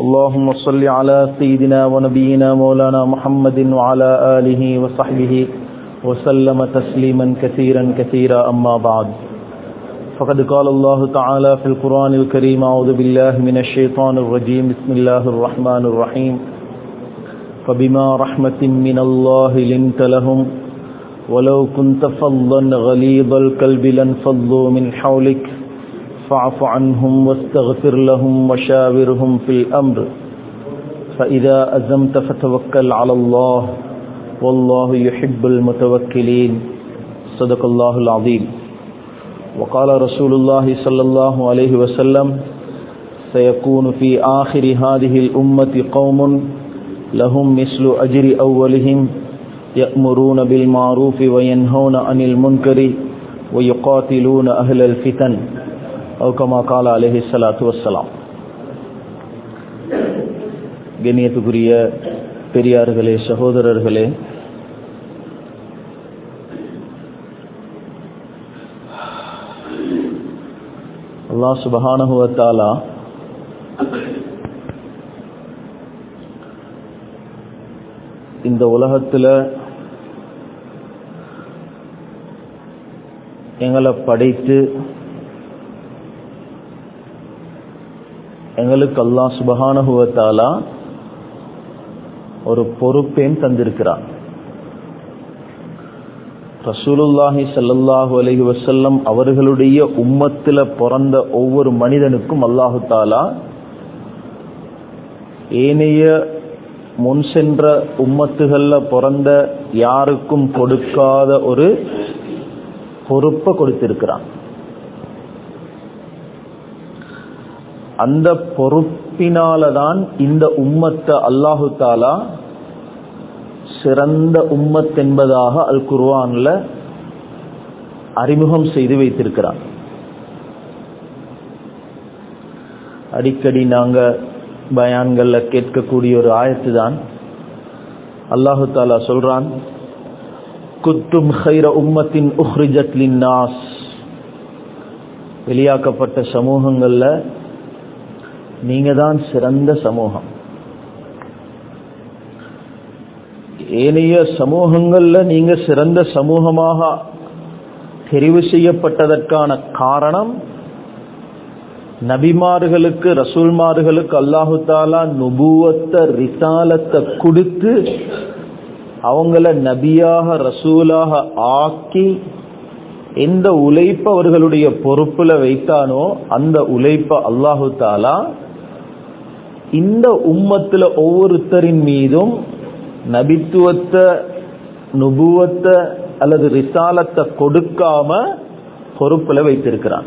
اللهم صل على سيدنا ونبينا مولانا محمد وعلى آله وصحبه وسلم تسليما كثيرا كثيرا أما بعد فقد قال الله تعالى في القرآن الكريم أعوذ بالله من الشيطان الرجيم بسم الله الرحمن الرحيم فبما رحمة من الله لنت لهم ولو كنت فظا غليظ القلب لانفضوا من حولك فاعف عنهم واستغفر لهم وشاورهم في الأمر فإذا أزمت فتوكل على الله والله يحب المتوكلين صدق الله العظيم وقال رسول الله صلى الله عليه وسلم سيكون في آخر هذه الأمة قوم لهم مثل أجر أولهم يأمرون بالمعروف وينهون عن المنكر ويقاتلون أهل الفتن أو كما قال عليه الصلاة والسلام கண்ணியத்துக்குரிய பெரியார்களே சகோதரர்களே அல்லாஹ் சுபஹானஹுவத்தாலா இந்த உலகத்தில் எங்களை படைத்து எங்களுக்கு அல்லா சுபகானுவத்தாலா ஒரு பொறுப்பையும் தந்திருக்கிறான் ரசூலுல்லாஹி சல்லல்லாஹு அலஹி வசல்லம் அவர்களுடைய உம்மத்தில் பிறந்த ஒவ்வொரு மனிதனுக்கும் அல்லாஹு தாலா ஏனைய முன் சென்ற உம்மத்துகள்ல பிறந்த யாருக்கும் கொடுக்காத ஒரு பொறுப்பை கொடுத்திருக்கிறான் அந்த பொறுப்பினால தான் இந்த உம்மத்தை அல்லாஹு தாலா சிறந்த உம்மத் என்பதாக அல் குர்வான்ல அறிமுகம் செய்து வைத்திருக்கிறான் அடிக்கடி நாங்க பயான்கள்ல கேட்கக்கூடிய ஒரு ஆயத்து தான் அல்லாஹு தாலா சொல்றான் குத்தும் ஹைர உம்மத்தின் உஹ்ரிஜத் நாஸ் வெளியாக்கப்பட்ட சமூகங்கள்ல நீங்க தான் சிறந்த சமூகம் ஏனைய சமூகங்கள்ல நீங்க சிறந்த சமூகமாக தெரிவு செய்யப்பட்டதற்கான காரணம் நபிமார்களுக்கு ரசூல்மார்களுக்கு அல்லாஹு தாலா நுபுவத்த ரிசாலத்தை கொடுத்து அவங்கள நபியாக ரசூலாக ஆக்கி எந்த உழைப்ப அவர்களுடைய பொறுப்புல வைத்தானோ அந்த உழைப்ப அல்லாஹு தாலா இந்த உம்மத்துல ஒவ்வொருத்தரின் மீதும் நபித்துவத்தை நுபுவத்தை அல்லது ரிசாலத்தை கொடுக்காம பொறுப்புல வைத்திருக்கிறான்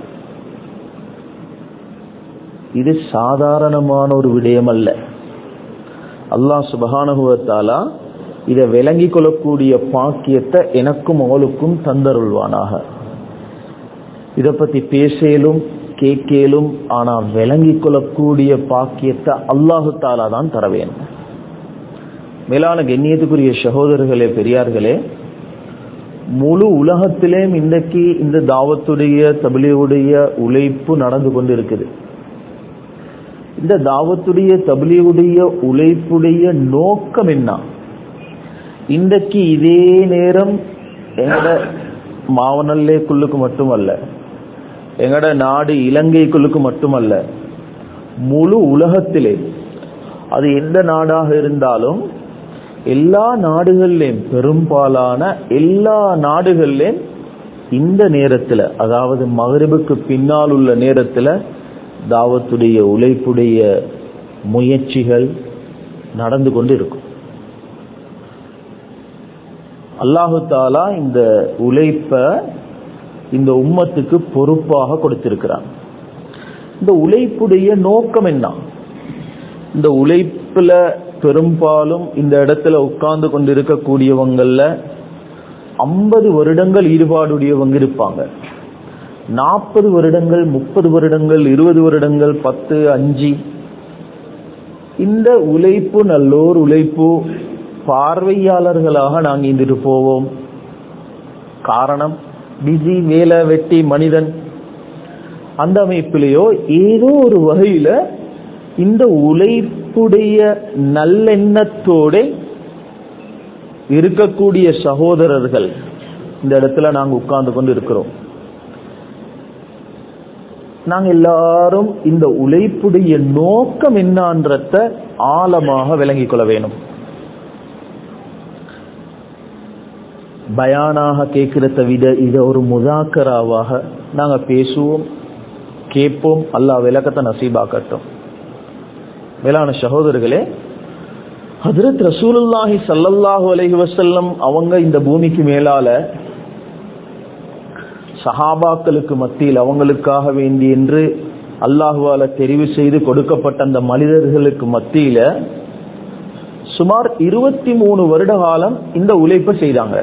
இது சாதாரணமான ஒரு விடயம் அல்ல அல்லாஹ் சுபகானுகுவத்தாலா இதை விளங்கி கொள்ளக்கூடிய பாக்கியத்தை எனக்கும் அவளுக்கும் தந்தருள்வானாக இதை பத்தி பேசலும் கேட்கலும் ஆனா விளங்கி கொள்ளக்கூடிய பாக்கியத்தை அல்லாஹு தாலா தான் தர வேண்டும் மேலான கண்ணியத்துக்குரிய சகோதரர்களே பெரியார்களே முழு உலகத்திலேயும் இன்றைக்கு இந்த தாவத்துடைய தபிலியுடைய உழைப்பு நடந்து கொண்டு இருக்குது இந்த தாவத்துடைய தபிலியுடைய உழைப்புடைய நோக்கம் என்ன இன்றைக்கு இதே நேரம் எங்கட மாவனல்லேக்குள்ளுக்கு மட்டுமல்ல எங்கட நாடு இலங்கைக்குள்ளுக்கு மட்டுமல்ல முழு உலகத்திலே அது எந்த நாடாக இருந்தாலும் எல்லா நாடுகள்லையும் பெரும்பாலான எல்லா நாடுகள்லையும் இந்த நேரத்தில் அதாவது மகரிபுக்கு பின்னால் உள்ள நேரத்தில் தாவத்துடைய உழைப்புடைய முயற்சிகள் நடந்து கொண்டு இருக்கும் அல்லாஹு தாலா இந்த உழைப்ப இந்த உம்மத்துக்கு பொறுப்பாக கொடுத்திருக்கிறான் இந்த உழைப்புடைய நோக்கம் என்ன இந்த உழைப்புல பெரும்பாலும் இந்த இடத்துல உட்கார்ந்து கொண்டு இருக்கக்கூடியவங்கள்ல ஐம்பது வருடங்கள் ஈடுபாடுடையவங்க இருப்பாங்க நாற்பது வருடங்கள் முப்பது வருடங்கள் இருபது வருடங்கள் பத்து அஞ்சு இந்த உழைப்பு நல்லோர் உழைப்பு பார்வையாளர்களாக நாங்கள் இருந்துட்டு போவோம் காரணம் பிஸி வேலை வெட்டி மனிதன் அந்த அமைப்பிலேயோ ஏதோ ஒரு வகையில இந்த உழைப்ப உழைப்புடைய நல்லெண்ணத்தோடு இருக்கக்கூடிய சகோதரர்கள் இந்த இடத்துல நாங்க உட்கார்ந்து கொண்டு இருக்கிறோம் நாங்க எல்லாரும் இந்த உழைப்புடைய நோக்கம் என்னன்றத ஆழமாக விளங்கிக் கொள்ள வேணும் பயானாக கேட்கிறத விட இதை ஒரு முதாக்கராவாக நாங்க பேசுவோம் கேட்போம் அல்லாஹ் விளக்கத்தை நசீபாக்கட்டும் மேலான சகோதரர்களே ஹதரத் ரசூலுல்லாஹி சல்லல்லாஹு அலைஹி வஸல்லம் அவங்க இந்த பூமிக்கு மேலால சஹாபாக்களுக்கு மத்தியில் அவங்களுக்காக வேண்டி என்று அல்லாஹுவால தெரிவு செய்து கொடுக்கப்பட்ட அந்த மனிதர்களுக்கு மத்தியில சுமார் இருபத்தி மூணு வருட காலம் இந்த உழைப்பை செய்தாங்க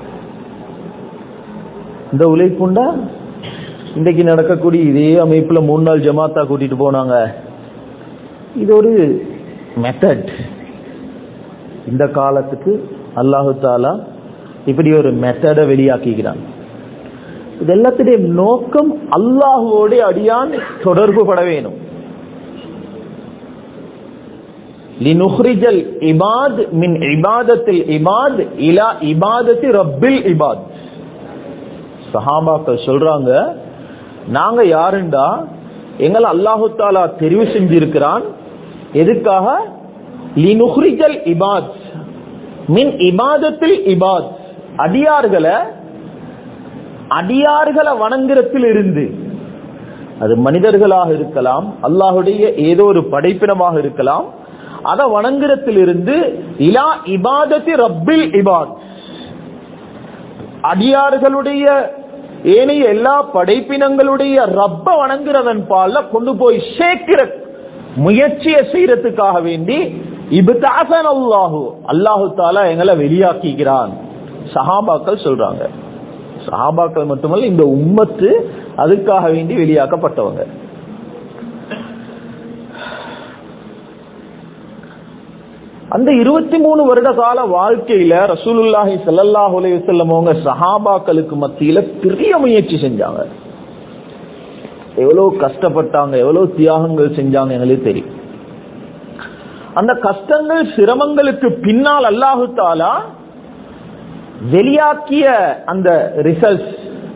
இந்த உழைப்புண்டா இன்றைக்கு நடக்கக்கூடிய இதே அமைப்புல மூணு நாள் ஜமாத்தா கூட்டிட்டு போனாங்க இது ஒரு மெத்தட் இந்த காலத்துக்கு அல்லாஹு தாலா இப்படி ஒரு மெத்தடை வெளியாக்கிக்கிறான் இது எல்லாத்துடைய நோக்கம் அல்லாஹுவோட அடியான் தொடர்பு பட வேணும் லினுஹ்ரிஜல் இபாத் மின் இபாதத்தில் இபாத் இலா இபாதத்தி ரப்பில் இபாத் சஹாபாக்கள் சொல்றாங்க நாங்க யாருண்டா எங்களை அல்லாஹு தாலா தெரிவு செஞ்சிருக்கிறான் எதுக்காக லினுஹ்ரிஜல் இபாத் மின் இபாதத்தில் இபாத் அடியார்களை அடியார்களை வணங்குறத்தில் இருந்து அது மனிதர்களாக இருக்கலாம் அல்லாஹுடைய ஏதோ ஒரு படைப்பினமாக இருக்கலாம் அதை வணங்குறத்தில் இருந்து இலா இபாதத்தி ரப்பில் இபாத் அடியார்களுடைய ஏனைய எல்லா படைப்பினங்களுடைய ரப்ப வணங்குறதன் பால்ல கொண்டு போய் சேர்க்கிற முயற்சியை செய்யறதுக்காக வேண்டி இபுதாசன் அல்லாஹு அல்லாஹு தாலா எங்களை வெளியாக்கிக்கிறான் சஹாபாக்கள் சொல்றாங்க சஹாபாக்கள் மட்டுமல்ல இந்த உம்மத்து அதுக்காக வேண்டி வெளியாக்கப்பட்டவங்க அந்த இருபத்தி மூணு வருட கால வாழ்க்கையில ரசூலுல்லாஹி ஸல்லல்லாஹு அலைஹி வஸல்லம் அவங்க சஹாபாக்களுக்கு மத்தியில பெரிய முயற்சி செஞ்சாங்க எவ்வளவு கஷ்டப்பட்டாங்க எவ்வளவு தியாகங்கள் செஞ்சாங்க எங்களுக்கு தெரியும் அந்த கஷ்டங்கள் சிரமங்களுக்கு பின்னால் அல்லாஹு தாலா வெளியாக்கிய அந்த ரிசல்ட்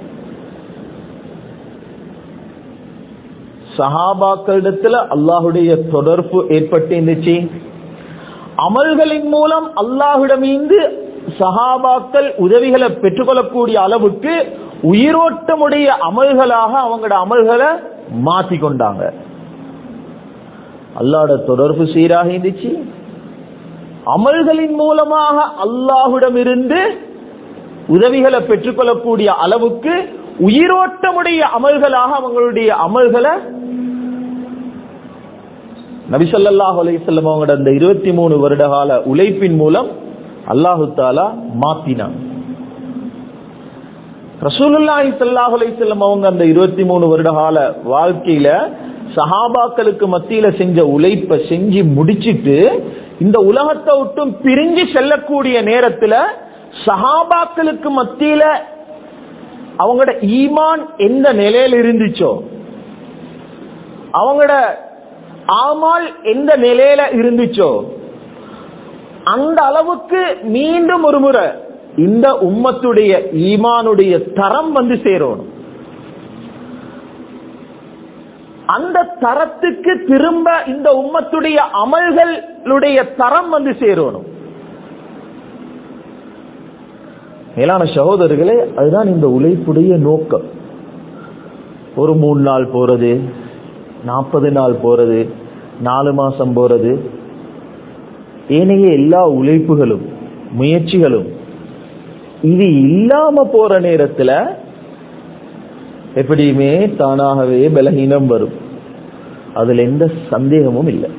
சஹாபாக்களிடத்துல அல்லாஹுடைய தொடர்பு ஏற்பட்டு இருந்துச்சு அமல்களின் மூலம் அல்லாஹுடமீந்து சஹாபாக்கள் உதவிகளை பெற்றுக்கொள்ளக்கூடிய அளவுக்கு உயிரோட்டமுடைய அமல்களாக அவங்களோட அமல்களை மாத்தி கொண்டாங்க அல்லாட தொடர்பு சீராக இருந்துச்சு அமல்களின் மூலமாக அல்லாஹுடம் இருந்து உதவிகளை பெற்றுக்கொள்ளக்கூடிய அளவுக்கு உயிரோட்டமுடைய அமல்களாக அவங்களுடைய அமல்களை நபிசல்லாஹ் அலையம் அவங்களோட அந்த இருபத்தி மூணு வருட கால உழைப்பின் மூலம் அல்லாஹு தாலா மாத்தினான் ரசூலுல்லாஹி ஸல்லல்லாஹு அலைஹி வஸல்லம் அவங்க அந்த இருபத்தி மூணு வருட கால வாழ்க்கையில சஹாபாக்களுக்கு மத்தியில செஞ்ச உழைப்பை செஞ்சு முடிச்சிட்டு இந்த உலகத்தை விட்டும் பிரிஞ்சு செல்லக்கூடிய நேரத்துல சஹாபாக்களுக்கு மத்தியில அவங்களோட ஈமான் எந்த நிலையில இருந்துச்சோ அவங்களோட ஆமால் எந்த நிலையில இருந்துச்சோ அந்த அளவுக்கு மீண்டும் ஒரு முறை இந்த உம்மத்துடைய ஈமானுடைய தரம் வந்து சேரணும் அந்த தரத்துக்கு திரும்ப இந்த உம்மத்துடைய அமல்களுடைய தரம் வந்து சேரணும் மேலான சகோதரர்களே அதுதான் இந்த உழைப்புடைய நோக்கம் ஒரு மூணு நாள் போறது நாற்பது நாள் போறது நாலு மாசம் போறது ஏனைய எல்லா உழைப்புகளும் முயற்சிகளும் இது இல்லாம போற நேரத்துல எப்படியுமே தானாகவே பலகீனம் வரும் அதுல எந்த சந்தேகமும் இல்லை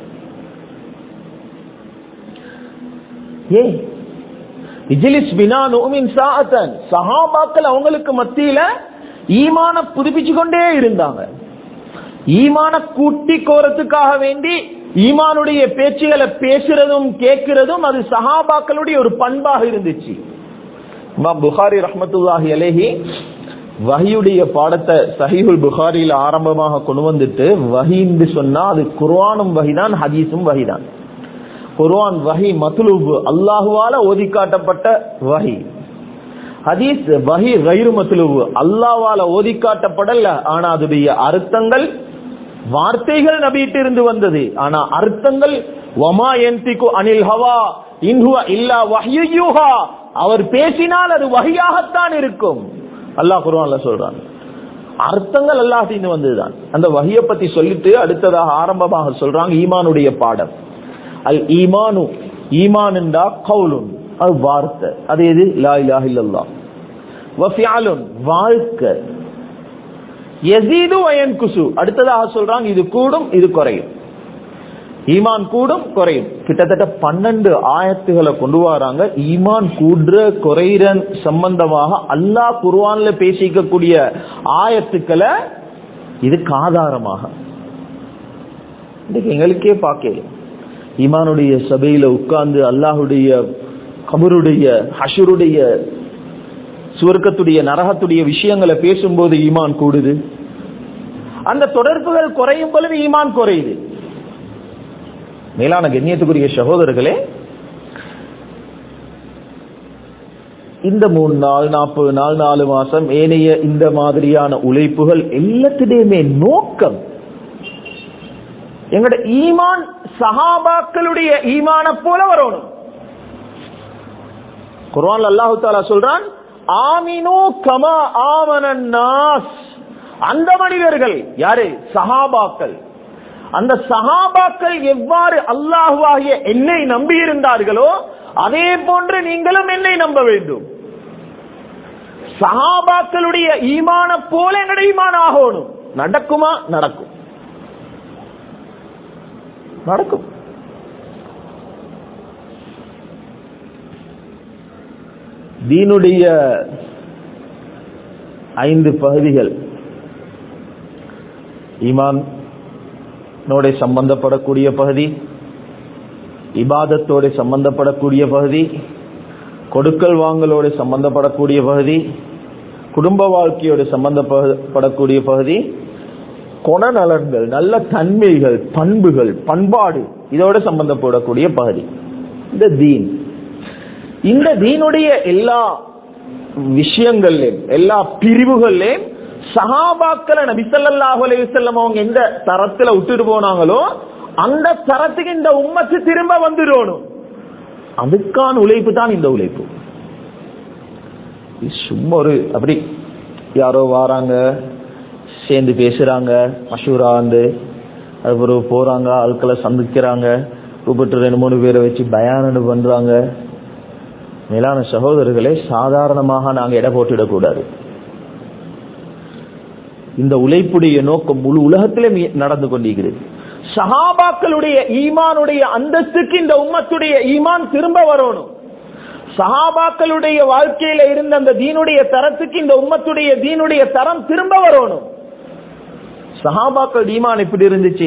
ஏ இஜிலிஸ் பினா நோமின் சாத்தன் சஹாபாக்கள் அவங்களுக்கு மத்தியில ஈமான புதுப்பிச்சு கொண்டே இருந்தாங்க ஈமான கூட்டி கோரத்துக்காக வேண்டி ஈமானுடைய பேச்சுகளை பேசுறதும் கேட்கிறதும் அது சஹாபாக்களுடைய ஒரு பண்பாக இருந்துச்சு இமாம் புகாரி ரஹமத்துல்லாஹி அலேஹி வஹியுடைய பாடத்தை சஹீஹுல் புகாரியில் ஆரம்பமாக கொண்டு வந்துட்டு வஹி என்று சொன்னா அது குர்ஆனும் வஹிதான் ஹதீஸும் வஹிதான் குர்ஆன் வஹி மத்லூப் அல்லாஹுவால ஓதி காட்டப்பட்ட வஹி ஹதீஸ் வஹி கைரு மத்லூப் அல்லாஹ்வால ஓதி காட்டப்படல ஆனா அதுடைய அர்த்தங்கள் வார்த்தைகள் நபியிட்டு இருந்து வந்தது ஆனா அர்த்தங்கள் வமா என்திக்கு அனில் ஹவா இன்ஹுவ இல்லா வஹ்யுஹா அவர் பேசினால் அது வஹியாகத்தான் இருக்கும் அல்லாஹ் குர்ஆன்ல சொல்றான் அர்த்தங்கள் அல்லாஹ்ட்டிருந்து வந்ததுதான் அந்த வஹிய பத்தி சொல்லிட்டு அடுத்ததாக ஆரம்பமாக சொல்றாங்க ஈமானுடைய பாடம் அல் ஈமானு ஈமான் என்றா கவுலுன் அது வார்த்தை அது எது லா இலாஹ இல்லல்லாஹ் வஃபியாலுன் வாழ்க்கை யசீது வயன் குசு அடுத்ததாக சொல்றாங்க இது கூடும் இது குறையும் ஈமான் கூடும் குறையும் கிட்டத்தட்ட பன்னெண்டு ஆயத்துகளை கொண்டு வராங்க ஈமான் கூடுற குறையிற சம்பந்தமாக அல்லாஹ் குர்ஆன்ல பேசிக்கக்கூடிய ஆயத்துக்களை இதுக்கு ஆதாரமாக இன்னைக்கு எங்களுக்கே பார்க்கல ஈமானுடைய சபையில உட்கார்ந்து அல்லாஹுடைய கபருடைய ஹஷருடைய சுவர்க்கத்துடைய நரகத்துடைய விஷயங்களை பேசும்போது ஈமான் கூடுது அந்த தொடர்புகள் குறையும் பொழுது ஈமான் குறையுது மேலான கண்ணியத்துக்குரிய சகோதரர்களே இந்த மூணு நாள் நாற்பது நாள் நாலு மாசம் ஏனைய இந்த மாதிரியான உழைப்புகள் எல்லாத்திடையுமே நோக்கம் எங்களோட ஈமான் சஹாபாக்களுடைய ஈமான போல வரணும் குர்ஆன் அல்லாஹு தாலா சொல்றான் ஆமினு கமா ஆமனன் நாஸ் அந்த மனிதர்கள் யாரு சஹாபாக்கள் அந்த சஹாபாக்கள் எவ்வாறு அல்லாஹுவாகிய என்னை நம்பி இருந்தார்களோ அதே போன்று நீங்களும் என்னை நம்ப வேண்டும் சஹாபாக்களுடைய ஈமான போல எங்களுடைய ஈமான் ஆகணும் நடக்குமா நடக்கும் நடக்கும் தீனுடைய ஐந்து பகுதிகள் ஈமான் நோட சம்பந்தப்படக்கூடிய பகுதி இபாதத்தோட சம்பந்தப்படக்கூடிய பகுதி கொடுக்கல் வாங்கலோட சம்பந்தப்படக்கூடிய பகுதி குடும்ப வாழ்க்கையோட சம்பந்தப்படக்கூடிய பகுதி குணநலன்கள் நல்ல தன்மைகள் பண்புகள் பண்பாடு இதோட சம்பந்தப்படக்கூடிய பகுதி இந்த தீன் இந்த தீனுடைய எல்லா விஷயங்கள்லயும் எல்லா பிரிவுகள்லயும் சஹாபாக்களை நபிசல்லாஹு அலையுசல்லம் அவங்க எந்த தரத்துல விட்டுட்டு போனாங்களோ அந்த தரத்துக்கு இந்த உம்மத்து திரும்ப வந்துடணும் அதுக்கான உழைப்பு தான் இந்த உழைப்பு சும்மா ஒரு அப்படி யாரோ வாராங்க சேர்ந்து பேசுறாங்க மஷூரா வந்து அது பிறகு போறாங்க ஆட்களை சந்திக்கிறாங்க கூப்பிட்டு ரெண்டு மூணு பேரை வச்சு பயானு பண்றாங்க மேலான சகோதரர்களே சாதாரணமாக நாங்க எடை போட்டுவிடக்கூடாது இந்த உழைப்புடைய நோக்கம் முழு உலகத்திலே நடந்து கொண்டிருக்கிறது சஹாபாக்களுடைய ஈமானுடைய அந்தஸ்துக்கு இந்த உம்மத்துடைய ஈமான் திரும்ப வரணும் சஹாபாக்களுடைய வாழ்க்கையில இருந்த அந்த தீனுடைய தரத்துக்கு இந்த உம்மத்துடைய தீனுடைய தரம் திரும்ப வரணும் சஹாபாக்கள் ஈமான் எப்படி இருந்துச்சு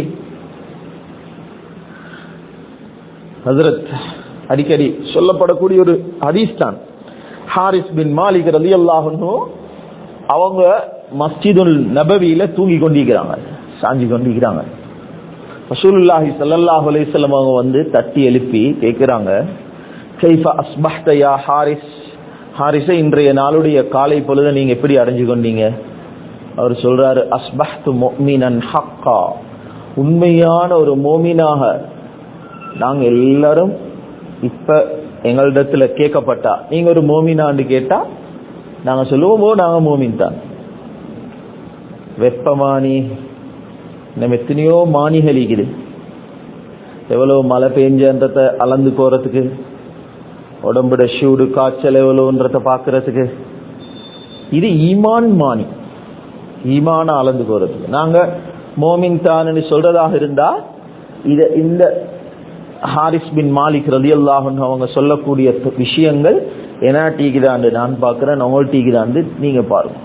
ஹசரத் அடிக்கடி சொல்லப்படக்கூடிய ஒரு ஹதீஸ் தான் ஹாரிஸ் பின் மாலிக் ரலி அல்லாஹு அவங்க மஸ்ஜிதுல் நபவியில தூங்கி கொண்டிருக்கிறாங்க சாஞ்சி கொண்டிருக்கிறாங்க ரசூலுல்லாஹி ஸல்லல்லாஹு அலைஹி வஸல்லம் அவங்க வந்து தட்டி எழுப்பி கேக்குறாங்க கைஃப அஸ்பஹ்த யா ஹாரிஸ் ஹாரிஸ இன்றைய நாளுடைய காலை பொழுது நீங்க எப்படி அடைஞ்சு கொண்டீங்க அவர் சொல்றாரு அஸ்பஹ்து முஃமினன் ஹக்கா உண்மையான ஒரு மோமினாக நாங்க எல்லாரும் இப்ப எங்களிடத்துல கேட்கப்பட்டா நீங்க ஒரு மோமினான்னு கேட்டா நாங்க சொல்லுவோம் ஓ நாங்க மோமின் தான் வெப்பமானி நம்ம எத்தனையோ மானிகள் இருக்குது எவ்வளவு மழை பெஞ்சன்றத அளந்து போறதுக்கு உடம்புட சூடு காய்ச்சல் எவ்வளவுன்றத பாக்குறதுக்கு இது ஈமான் மானி ஈமான அளந்து போறதுக்கு நாங்க மோமின் தான்னு சொல்றதாக இருந்தா இத இந்த ஹாரிஸ் பின் மாலிக் ரதி அல்லாஹன் அவங்க சொல்லக்கூடிய விஷயங்கள் என்ன டீக்குதாண்டு நான் பாக்குறேன் உங்கள் டீக்குதாண்டு நீங்க பாருங்க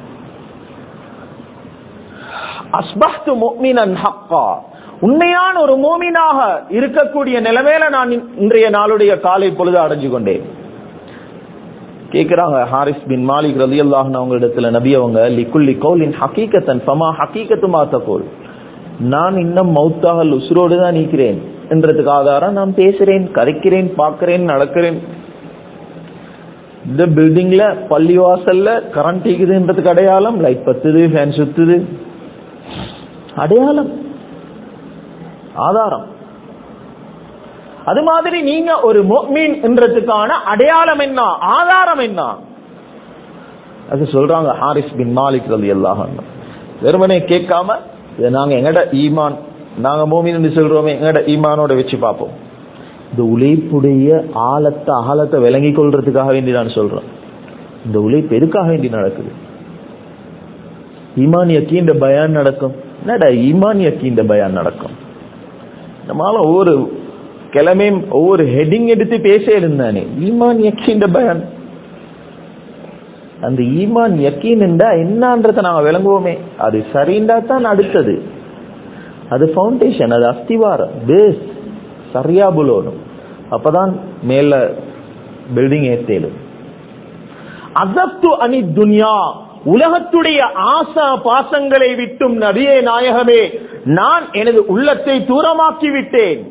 அஸ்பஹ்து முஃமினன் ஹக்கா உண்மையான ஒரு மோமினாக இருக்கக்கூடிய நிலைமையில நான் இன்றைய நாளுடைய காலை பொழுது அடைஞ்சு கொண்டேன் கேக்குறாங்க ஹாரிஸ் பின் மாலிக் ரதி அவங்க இடத்துல நபி அவங்க லிக்குல்லி கௌலின் ஹக்கீகத்தன் ஃபமா ஹக்கீகத்துமா தகோல் நான் இன்னும் மௌத்தாகல் உசுரோடு தான் நீக்கிறேன் என்றதுக்கு ஆதாரம் நான் பேசுறேன் கரைக்கிறேன் பார்க்கிறேன் நடக்கிறேன் இந்த பில்டிங்ல பள்ளிவாசல்ல கரண்ட் இருக்குதுன்றதுக்கு அடையாளம் லைட் பத்துது ஃபேன் சுத்துது அடையாளம் ஆதாரம் அது மாதிரி நீங்க ஒரு மீன் என்றதுக்கான அடையாளம் என்ன ஆதாரம் என்ன அது சொல்றாங்க ஹாரிஸ் பின் மாலிக் ரலி அல்லாஹ் வெறுமனே கேட்காம இதை நாங்க எங்கட ஈமான் நாங்க மோமின் என்று சொல்றோமே எங்கட ஈமானோட வச்சு பார்ப்போம் இந்த உழைப்புடைய ஆழத்தை அகலத்தை விளங்கி கொள்றதுக்காக வேண்டி நான் சொல்றேன் இந்த உழைப்பு எதுக்காக வேண்டி நடக்குது ஈமான் யக்கீண்ட பயான் நடக்கும் என்னடா ஈமான் யக்கீண்ட பயான் நடக்கும் நம்மளால ஒவ்வொரு கிழமையும் ஒவ்வொரு ஹெட்டிங் எடுத்து பேச இருந்தானே ஈமான் யக்கீண்ட பயான் அந்த ஈமான் யக்கீன் என்றா என்னன்றதை நாங்க விளங்குவோமே அது சரிண்டா தான் அடுத்தது அது ஃபவுண்டேஷன் அது அஸ்திவாரம் பேஸ் சரியா புலோனும் அப்பதான் மேல பில்டிங் ஏத்தேலும் அசப்து அனி துன்யா உலகத்துடைய ஆசா பாசங்களை விட்டும் நபியே நாயகமே நான் எனது உள்ளத்தை தூரமாக்கி விட்டேன்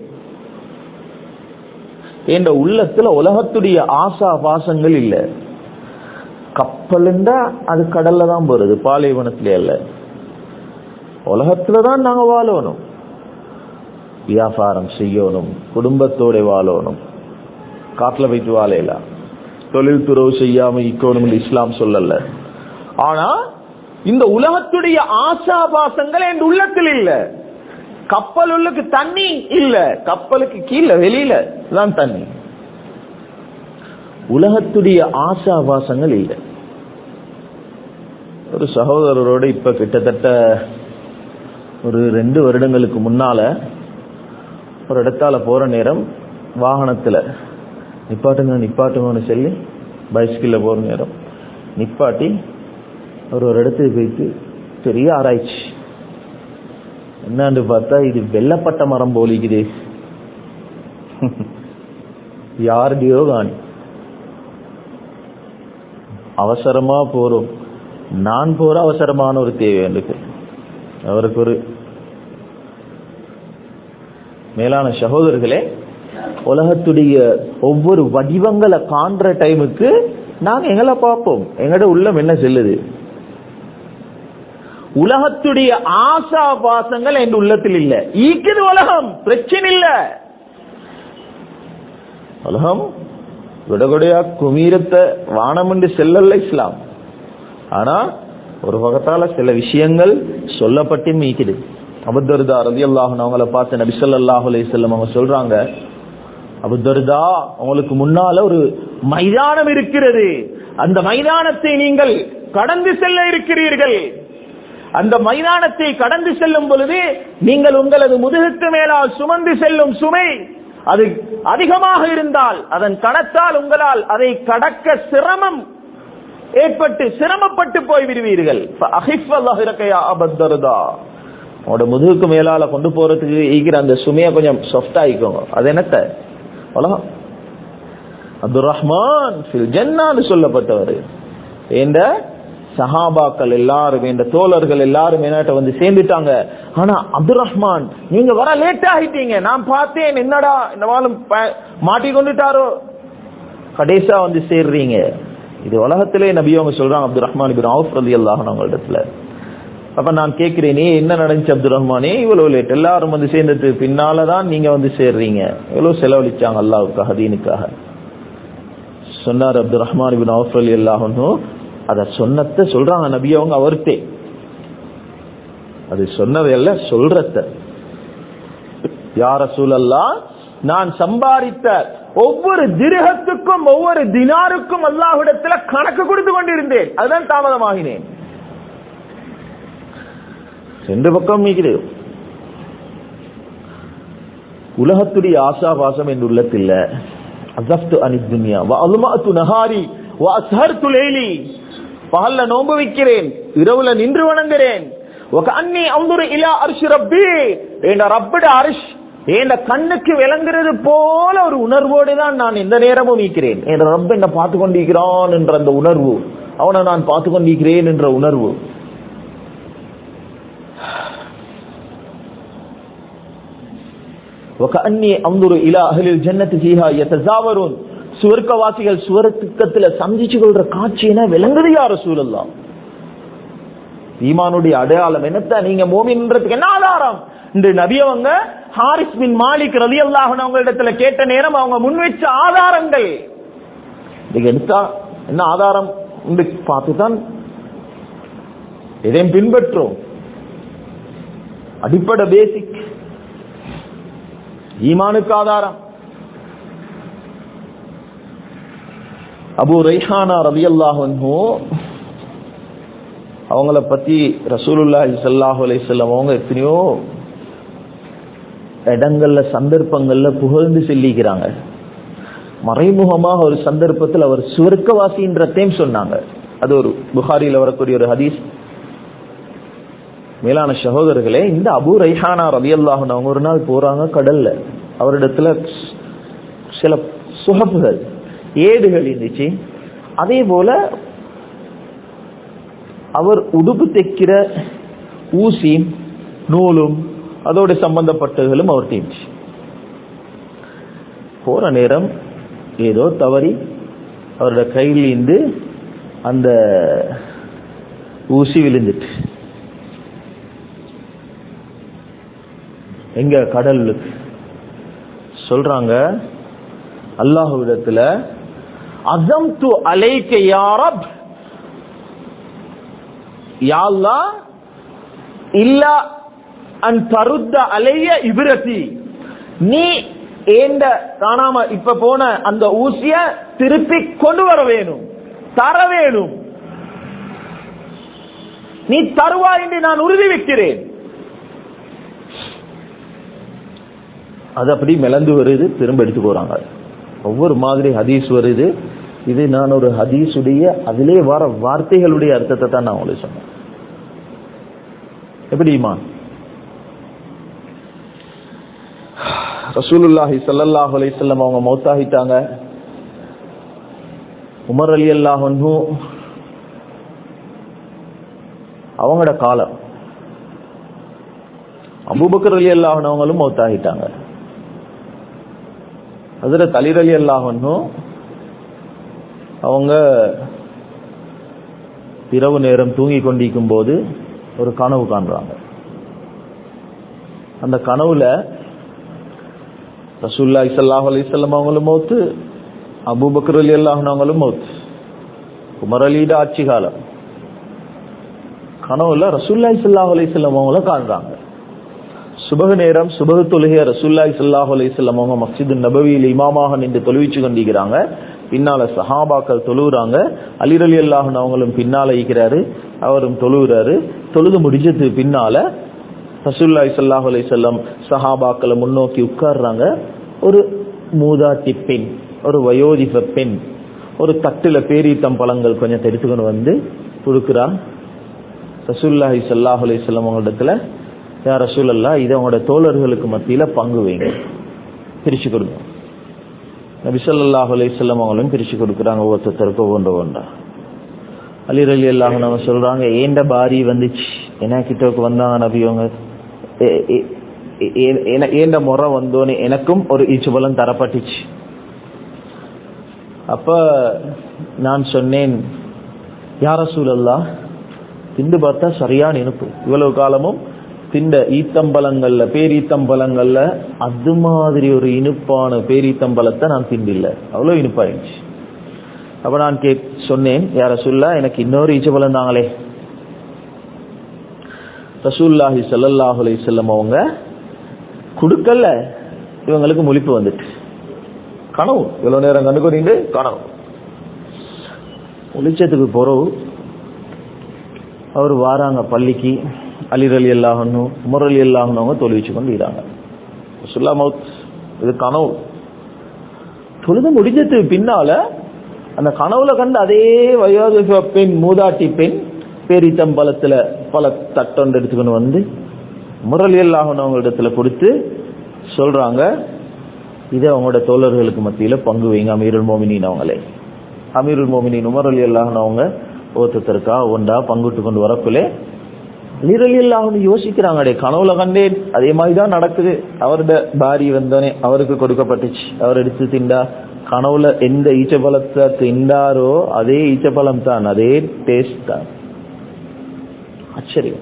என்ற உள்ளத்துல உலகத்துடைய ஆசா பாசங்கள் இல்ல கப்பல் அது கடல்ல தான் போறது பாலைவனத்திலே அல்ல உலகத்துல தான் நாங்க வாழணும் வியாபாரம் செய்யணும் குடும்பத்தோட வாழணும் காட்டுல போயிட்டு வாழையலாம் தொழில் துறவு செய்யாம இக்கோணும் இஸ்லாம் சொல்லல ஆனா இந்த உலகத்துடைய ஆசாபாசங்கள் என் உள்ளத்தில் இல்ல கப்பல் உள்ளுக்கு தண்ணி இல்ல கப்பலுக்கு கீழே வெளியில தான் தண்ணி உலகத்துடைய ஆசாபாசங்கள் இல்லை ஒரு சகோதரரோட இப்ப கிட்டத்தட்ட ஒரு ரெண்டு வருடங்களுக்கு முன்னால ஒரு இடத்தால போற நேரம் வாகனத்துல நிப்பாட்டுங்க நிப்பாட்டுங்கன்னு சொல்லி பைஸ்கிள்ல போற நேரம் நிப்பாட்டி ஒரு ஒரு இடத்துக்கு போயிட்டு பெரிய ஆராய்ச்சி என்னன்னு பார்த்தா இது வெள்ளப்பட்ட மரம் போலிக்குது யாருடையோ காணி அவசரமா போறோம் நான் போற அவசரமான ஒரு தேவை எனக்கு அவருக்கு ஒரு மேலான சகோதரர்களே உலகத்துடைய ஒவ்வொரு வடிவங்களை காண்ற டைமுக்கு நாங்க எங்களை பார்ப்போம் எங்கட உள்ளம் என்ன செல்லுது உலகத்துடைய ஆசா பாசங்கள் என் உள்ளத்தில் இல்ல ஈக்குது உலகம் பிரச்சனை இல்ல உலகம் விடகொடையா குமீரத்தை வானம் என்று செல்லல்ல இஸ்லாம் ஆனா ஒரு பக்கத்தால சில விஷயங்கள் சொல்லப்பட்டு மீக்குது அபுத்தர்தா ரதி அல்லாஹன் அவங்கள பார்த்து நபி ஸல்லல்லாஹு அலைஹி வஸல்லம் அவங்க சொல்றாங்க அபுத்தர்தா உங்களுக்கு முன்னால ஒரு மைதானம் இருக்கிறது அந்த மைதானத்தை நீங்கள் கடந்து செல்ல இருக்கிறீர்கள் அந்த மைதானத்தை கடந்து செல்லும் பொழுது நீங்கள் உங்களது முதுகுக்கு மேலால் சுமந்து செல்லும் சுமை அது அதிகமாக இருந்தால் அதன் கணத்தால் உங்களால் அதை கடக்க சிரமம் ஏற்பட்டு சிரமப்பட்டு போய் விடுவீர்கள் உங்களோட முதுகுக்கு மேலால கொண்டு போறதுக்கு ஈகிற அந்த சுமையை கொஞ்சம் சாஃப்ட் ஆயிக்கோங்க அது என்னத்த உலகம் அப்துல் ரஹ்மான் ஜன்னான்னு சொல்லப்பட்டவர் என்ற சஹாபாக்கள் எல்லாரும் என்ற தோழர்கள் எல்லாரும் என்னாட்ட வந்து சேர்ந்துட்டாங்க ஆனா அப்துல் ரஹ்மான் நீங்க வர லேட் ஆகிட்டீங்க நான் பார்த்தேன் என்னடா இந்த வாழும் மாட்டி கொண்டுட்டாரோ கடைசா வந்து சேர்றீங்க இது உலகத்திலே நபி அவங்க சொல்றாங்க அப்துல் ரஹ்மான் இபின் அவுஃப் ரலி அல்லாஹ் அவங்க இடத்துல அப்ப நான் கேட்கிறேனே என்ன நடந்துச்சு அப்துல் ரஹ்மானே இவ்வளவு லேட் எல்லாரும் வந்து சேர்ந்தது பின்னாலதான் நீங்க வந்து சேர்றீங்க எவ்வளவு செலவழிச்சாங்க அல்லாவுக்காக தீனுக்காக சொன்னார் Abdul Rahman ibn Auf Ali அல்லாஹனும் அத சொன்னத சொல்றாங்க நபி அவங்க அவர்த்தே அது சொன்னதல்ல சொல்றத யார சூழல்லா நான் சம்பாதித்த ஒவ்வொரு திருகத்துக்கும் ஒவ்வொரு தினாருக்கும் அல்லாஹ்விடத்துல கணக்கு கொடுத்து கொண்டிருந்தேன் அதுதான் தாமதமாகினேன் ரெண்டு பக்கம் மீகிறது உலகத்துடைய ஆசாபாசம் என் உள்ளத்தில் அசப்து அனித்துன்யா வ அலுமாத்து நஹாரி வ அஸ்ஹர்து லைலி பகல்ல நோன்பு வைக்கிறேன் இரவுல நின்று வணங்குறேன் ఒక అన్ని అందరు ఇలా అరిషి రబ్బి என் ரப்பட அரிஷ் என் கண்ணுக்கு விளங்குறது போல ஒரு உணர்வோடு தான் நான் எந்த நேரமும் இருக்கிறேன் என் ரப்ப என்ன பார்த்து கொண்டிருக்கிறான் என்ற அந்த உணர்வு அவனை நான் பார்த்து கொண்டிருக்கிறேன் என்ற உணர்வு وكأني أنظر إلى أهل الجنة فيها يتزاورون சுவர்க்கவாசிகள் சுவர்க்கத்துல சந்திச்சு கொள்ற காட்சினா விளங்குது யார சூழல்லாம் ஈமானுடைய அடையாளம் என்னத்த நீங்க மோமின்றதுக்கு என்ன ஆதாரம் இந்த நபியவங்க ஹாரிஸ் பின் மாலிக் ரதி அல்லாஹன் அவங்க இடத்துல கேட்ட நேரம் அவங்க முன் வச்ச ஆதாரங்கள் இதுக்கு எடுத்தா என்ன ஆதாரம் பார்த்துதான் இதையும் பின்பற்றோம் அடிப்படை பேசிக் ஈமானுக்கு ஆதாரம் அபு ரைஹானா ரவி அல்லாஹோ அவங்கள பத்தி ரசூலுல்லாஹி ஸல்லல்லாஹு அலைஹி வஸல்லம் அவங்க எத்தனையோ இடங்கள்ல சந்தர்ப்பங்கள்ல புகழ்ந்து செல்லிக்கிறாங்க மறைமுகமாக ஒரு சந்தர்ப்பத்தில் அவர் சுவர்க்கவாசின்றதையும் சொன்னாங்க அது ஒரு புகாரியில் வரக்கூடிய ஒரு ஹதீஸ் மேலான சகோதரர்களே இந்த அபு ரைஹானா ரவி அல்லாஹன் அவங்க ஒரு நாள் போறாங்க கடல்ல அவரிடத்துல சில சுகப்புகள் ஏடுகள் இருந்துச்சு அதே போல அவர் உடுப்பு தைக்கிற ஊசி நூலும் அதோட சம்பந்தப்பட்டதுகளும் அவர் இருந்துச்சு போற நேரம் ஏதோ தவறி அவரோட கையிலிருந்து அந்த ஊசி விழுந்துட்டு எங்க கடலுக்கு சொல்றாங்க அல்லாஹுவிடத்துல அசம் து அலைக்க யாரப் யாழ்லா இல்ல அன் தருத்த அலைய இபிரதி நீ ஏண்ட காணாம இப்ப போன அந்த ஊசிய திருப்பி கொண்டு வர வேணும் தர வேணும் நீ தருவா என்று நான் உறுதி வைக்கிறேன் அது அப்படி மிளந்து வருது திரும்ப எடுத்து போறாங்க ஒவ்வொரு மாதிரி ஹதீஸ் வருது இது நான் ஒரு ஹதீஸுடைய அதிலே வர வார்த்தைகளுடைய அர்த்தத்தை தான் நான் உங்களுக்கு சொன்னேன் எப்படிமா ரசூலுல்லாஹி ஸல்லல்லாஹு அலைஹி வஸல்லம் அவங்க மௌத்தாகிட்டாங்க உமர் அலி அல்லாஹ் அவங்களோட காலம் அபூபக்கர் அலி அல்லாஹனவங்களும் மௌத்தாகிட்டாங்க அதுல தலிர் அலி அல்லாஹனும் அவங்க இரவு நேரம் தூங்கி கொண்டிருக்கும் போது ஒரு கனவு காண்றாங்க அந்த கனவுல ரசூல்லா இசல்லாஹ் அலிசல்லாம் அவங்களும் மௌத்து அபூபக்கர் அலி அல்லாஹனவங்களும் மௌத்து உமர் அலியோட ஆட்சி காலம் கனவுல ரசூல்லா இசல்லாஹ் அலிசல்லாம் அவங்களும் காண்றாங்க சுபக நேரம் சுபக தொழுகைய ரசூல்லாய் சல்லாஹ் அலிஸ்லாம் அவங்க மஸ்ஜிது நபவியில் இமாமாக நின்று தொழுவிச்சு கொண்டிருக்கிறாங்க பின்னால சஹாபாக்கள் தொழுகிறாங்க அலிர் அலி அல்லாஹன் அவங்களும் பின்னால இருக்கிறாரு அவரும் தொழுகிறாரு தொழுது முடிஞ்சது பின்னால ரசூல்லாய் சல்லாஹ் அலிசல்லாம் சஹாபாக்களை முன்னோக்கி உட்கார்றாங்க ஒரு மூதாட்டி பெண் ஒரு வயோதிப பெண் ஒரு தட்டுல பேரீத்தம் பழங்கள் கொஞ்சம் எடுத்துக்கொண்டு வந்து கொடுக்குறா ரசூல்லாஹி சல்லாஹ் அலிஸ்லாம் அவங்களிடத்துல யார் ரசூலல்லா இதை அவங்களோட தோழர்களுக்கு மத்தியில பங்கு வைங்க பிரிச்சு கொடுங்க நபி ஸல்லல்லாஹு அலைஹி வஸல்லம் அவங்களும் பிரிச்சு கொடுக்குறாங்க ஒவ்வொருத்தருக்கு ஒவ்வொன்று ஒன்றா அலி அலி அல்லாஹ் நம்ம சொல்றாங்க ஏண்ட பாரி வந்துச்சு என்ன கிட்டக்கு வந்தாங்க நபி அவங்க ஏண்ட முறை வந்தோன்னு எனக்கும் ஒரு ஈச்சுபலம் தரப்பட்டுச்சு அப்ப நான் சொன்னேன் யார சூழல்லா திண்டு பார்த்தா சரியான இனிப்பு இவ்வளவு காலமும் திண்ட ஈத்தம்பலங்கள்ல பேரீத்தம்பலங்கள்ல அது மாதிரி ஒரு இனிப்பான பேரீத்தம்பலத்தை நான் திண்டில்ல அவ்வளவு இனிப்பாயிருச்சு அப்ப நான் கே சொன்னேன் யார சொல்ல எனக்கு இன்னொரு ஈச்சபலம் தாங்களே ரசூல்லாஹி சல்லல்லாஹு அலைஹி வஸல்லம் அவங்க கொடுக்கல இவங்களுக்கு முழிப்பு வந்துட்டு கனவு இவ்வளவு நேரம் கண்டுக்கொண்டு கனவு ஒளிச்சத்துக்கு பொறவு அவர் வாராங்க பள்ளிக்கு அலிர் அலி அல்லாஹனும் உமர் அலி அல்லாஹனும் அவங்க தொழுவிச்சு கொண்டு இறாங்க சுல்லா மவுத் இது கனவு தொழுது முடிஞ்சதுக்கு பின்னால அந்த கனவுல கண்டு அதே வயோதிப பெண் மூதாட்டி பெண் பேரித்தம்பலத்துல பல தட்டொண்டு எடுத்துக்கொண்டு வந்து முரளி அல்லாஹன் அவங்க இடத்துல கொடுத்து சொல்றாங்க இதை அவங்களோட தோழர்களுக்கு மத்தியில பங்கு வைங்க அமீருல் மோமினின் அவங்களே அமீருல் மோமினின் உமர் அலி அல்லாஹ்னவங்க ஒருத்தருக்கா ஒன்றா பங்குட்டு கொண்டு வரக்குள்ளே அலீர் அலி அல்லாஹ்னு யோசிக்கிறாங்க அடே கனவுல கண்டேன் அதே மாதிரி தான் நடக்குது அவரோட பாரி வந்தோடனே அவருக்கு கொடுக்கப்பட்டுச்சு அவர் எடுத்து திண்டா கனவுல எந்த ஈச்சப்பழத்தை திண்டாரோ அதே ஈச்சப்பழம் தான் அதே டேஸ்ட் தான் ஆச்சரியம்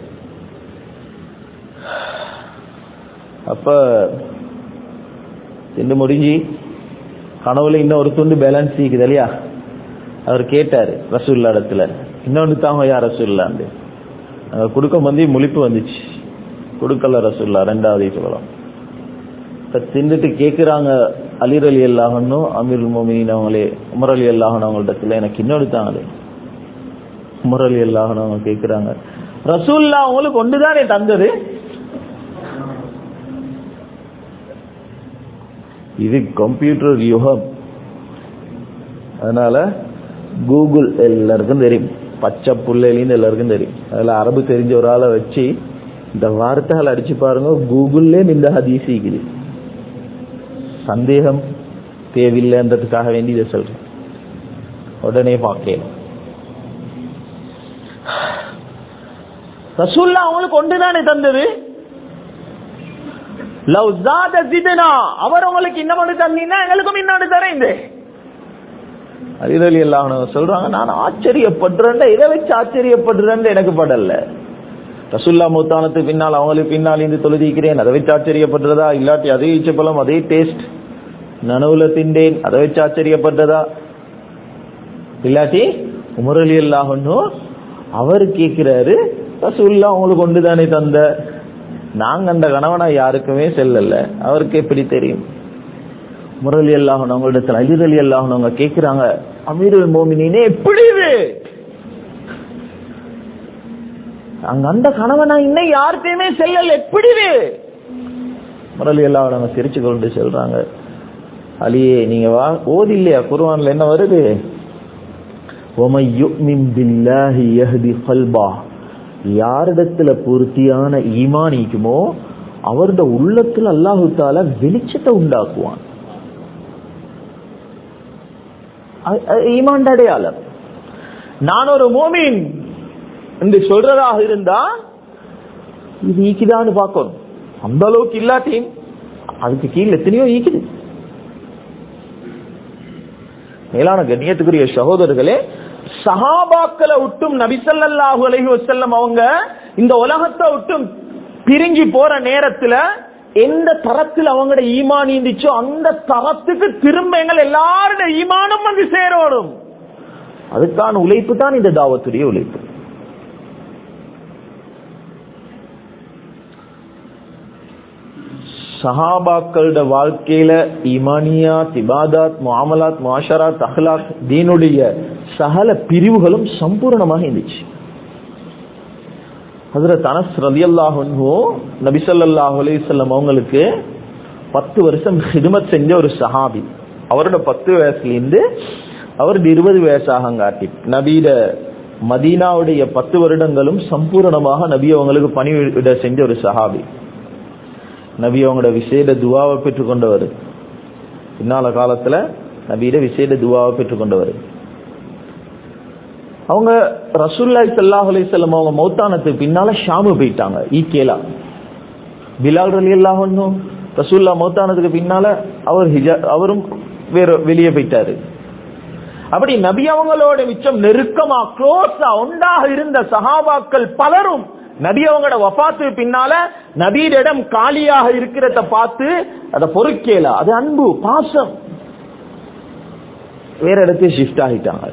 அப்ப திண்டு முடிஞ்சு கனவுல இன்னும் ஒரு துண்டு பேலன்ஸ் இருக்குது இல்லையா அவர் கேட்டாரு ரசூல்லா இடத்துல இன்னொன்று தாங்க யார் ரசூல்லாண்டு அங்க கொடுக்க வந்து முழிப்பு வந்துச்சு கொடுக்கல ரசூல்லா ரெண்டாவது ஈச்சப்பழம் இப்ப தின்னுட்டு கேக்குறாங்க அலிர் அலி அல்லாஹனும் அமீர் மோமினின் அவங்களே உமர் அலி அல்லாஹன் அவங்கள்ட்ட எனக்கு இன்னொரு தாங்களே உமர் அலி அல்லாஹன் அவங்க கேக்குறாங்க ரசூல்லா அவங்களுக்கு ஒன்றுதானே தந்தது இது கம்ப்யூட்டர் யுகம் அதனால கூகுள் எல்லாருக்கும் தெரியும் பச்சை புள்ளைலின்னு எல்லாருக்கும் தெரியும் அதுல அரபு தெரிஞ்ச ஒரு ஆளை வச்சு இந்த வார்த்தைகள் அடிச்சு பாருங்க கூகுள்லே இந்த ஹதீஸ் இருக்குது சந்தேகம் தேவையில்லைன்றதுக்காக வேண்டி இதை சொல்றேன் உடனே பார்க்கலாம் ரசூல்லா அவங்களுக்கு ஒன்றுதானே தந்தது லவ் ஜாத ஜிதனா அவர் உங்களுக்கு இன்னும் ஒன்று தந்தீங்கன்னா எங்களுக்கும் இன்னொன்று தரேன் அலிரலி எல்லாம் சொல்றாங்க நான் ஆச்சரியப்படுறேன் இதை வச்சு ஆச்சரியப்படுறேன் எனக்கு படல ரசுல்லா மூத்தானத்துக்கு பின்னால் அவங்களுக்கு பின்னால் இருந்து தொழுதிக்கிறேன் அதை வச்சு ஆச்சரியப்படுறதா இல்லாட்டி அதே ஈச்சப்பழம் அதே டேஸ்ட் நனவுல திண்டேன் அதை வச்சு ஆச்சரியப்பட்டதா இல்லாட்டி உமரலி அல்லாஹன்னும் அவர் கேட்கிறாரு ரசூல்லா உங்களுக்கு கொண்டு தானே தந்த நாங்க அந்த கணவனா யாருக்குமே செல்லல அவருக்கு எப்படி தெரியும் முரளி அல்லாஹன் அவங்களிடத்துல அலிர் அலி அல்லாஹன் அவங்க கேட்கிறாங்க அமீருல் மோமினே எப்படி இது அங்க அந்த கணவனா இன்னும் யாருக்குமே செல்லல எப்படி இது முரளி அல்லாஹன் அவங்க சிரிச்சு கொண்டு சொல்றாங்க அலியே நீங்க வா ஓதி இல்லையா குர்ஆன்ல என்ன வருது وَمَن يُؤْمِن بِاللَّهِ يَهْدِ قَلْبَهُ யாரிடத்துல பூர்த்தியான ஈமான் இருக்குமோ அவருடைய உள்ளத்துல அல்லாஹு தாலா வெளிச்சத்தை உண்டாக்குவான் ஈமான் அடையாளம் நான் ஒரு மோமின் என்று சொல்றதாக இருந்தா இது ஈக்குதான்னு பார்க்கணும் அந்த அளவுக்கு இல்லாட்டியும் அதுக்கு கீழே எத்தனையோ ஈக்குது மேலான கண்ணியத்துக்குரிய சகோதரர்களே சஹாபாக்களை விட்டும் நபிசல்லாஹு அலைஹி வஸல்லம் அவங்க இந்த உலகத்தை விட்டும் பிரிஞ்சு போற நேரத்துல எந்த தரத்தில் அவங்களோட ஈமான் இருந்துச்சோ அந்த தரத்துக்கு திரும்ப எங்கள் எல்லாருடைய ஈமானும் வந்து சேரணும் அதுக்கான உழைப்பு தான் இந்த தாவத்துடைய உழைப்பு சஹாபாக்களோட வாழ்க்கையில ஈமானியா திபாதாத் முஆமலாத் முஆஷராத் அஹ்லாக் தீனுடைய சகல பிரிவுகளும் சம்பூர்ணமாக இருந்துச்சு ஹசரத் அனஸ் ரலியல்லாஹு நபி ஸல்லல்லாஹு அலைஹி வஸல்லம் அவங்களுக்கு பத்து வருஷம் ஹிதமத் செஞ்ச ஒரு சஹாபி அவரோட பத்து வயசுல இருந்து அவருக்கு இருபது வயசாக காட்டி நபியிட மதீனாவுடைய பத்து வருடங்களும் சம்பூரணமாக நபி அவங்களுக்கு பணிவிட செஞ்ச ஒரு சஹாபி நபி அவங்களோட விசேட துவாவை பெற்றுக்கொண்டவர் பின்னால காலத்துல நபியிட விசேட துவாவை பெற்றுக்கொண்டவர் அவங்க ரசூல்லாய் சல்லாஹ் அலிசல்லம் அவங்க மௌத்தானத்துக்கு பின்னால ஷாமு போயிட்டாங்க ஈக்கேலா பிலால் ரலி அல்லாஹும் ரசூல்லா மௌத்தானத்துக்கு பின்னால அவர் ஹிஜா அவரும் வேற வெளியே போயிட்டாரு அப்படி நபி அவங்களோட மிச்சம் நெருக்கமா க்ளோஸா ஒன்றாக இருந்த சஹாபாக்கள் பலரும் நபி அவங்களோட வஃபாத்து பின்னால நபியிடம் காலியாக இருக்கிறத பார்த்து அதை பொறுக்கேல அது அன்பு பாசம் வேற இடத்துக்கு ஷிஃப்ட் ஆகிட்டாங்க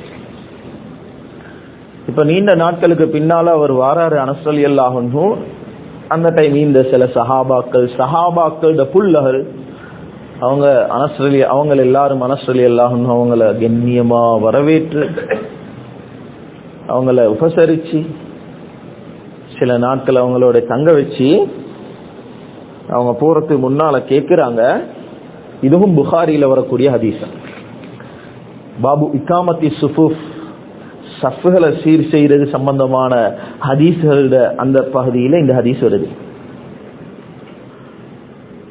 இப்ப நீண்ட நாட்களுக்கு பின்னால அவர் வாராரு அனசலி அல்லாஹும் அந்த டைம் இந்த சில சஹாபாக்கள் சஹாபாக்களோட புல்லகள் அவங்க அனஸ்ரலி அவங்க எல்லாரும் அனஸ்ரலி அல்லாஹும் அவங்கள கண்ணியமா வரவேற்று அவங்கள உபசரிச்சு சில நாட்கள் அவங்களோட தங்க வச்சு அவங்க போறதுக்கு முன்னால கேக்குறாங்க இதுவும் புகாரியில வரக்கூடிய ஹதீசம் பாபு இக்காமத்தி சுஃபுஃப் சஃப்களை சீர் செய்யறது சம்பந்தமான ஹதீஸ்களோட அந்த பகுதியில இந்த ஹதீஸ் வருது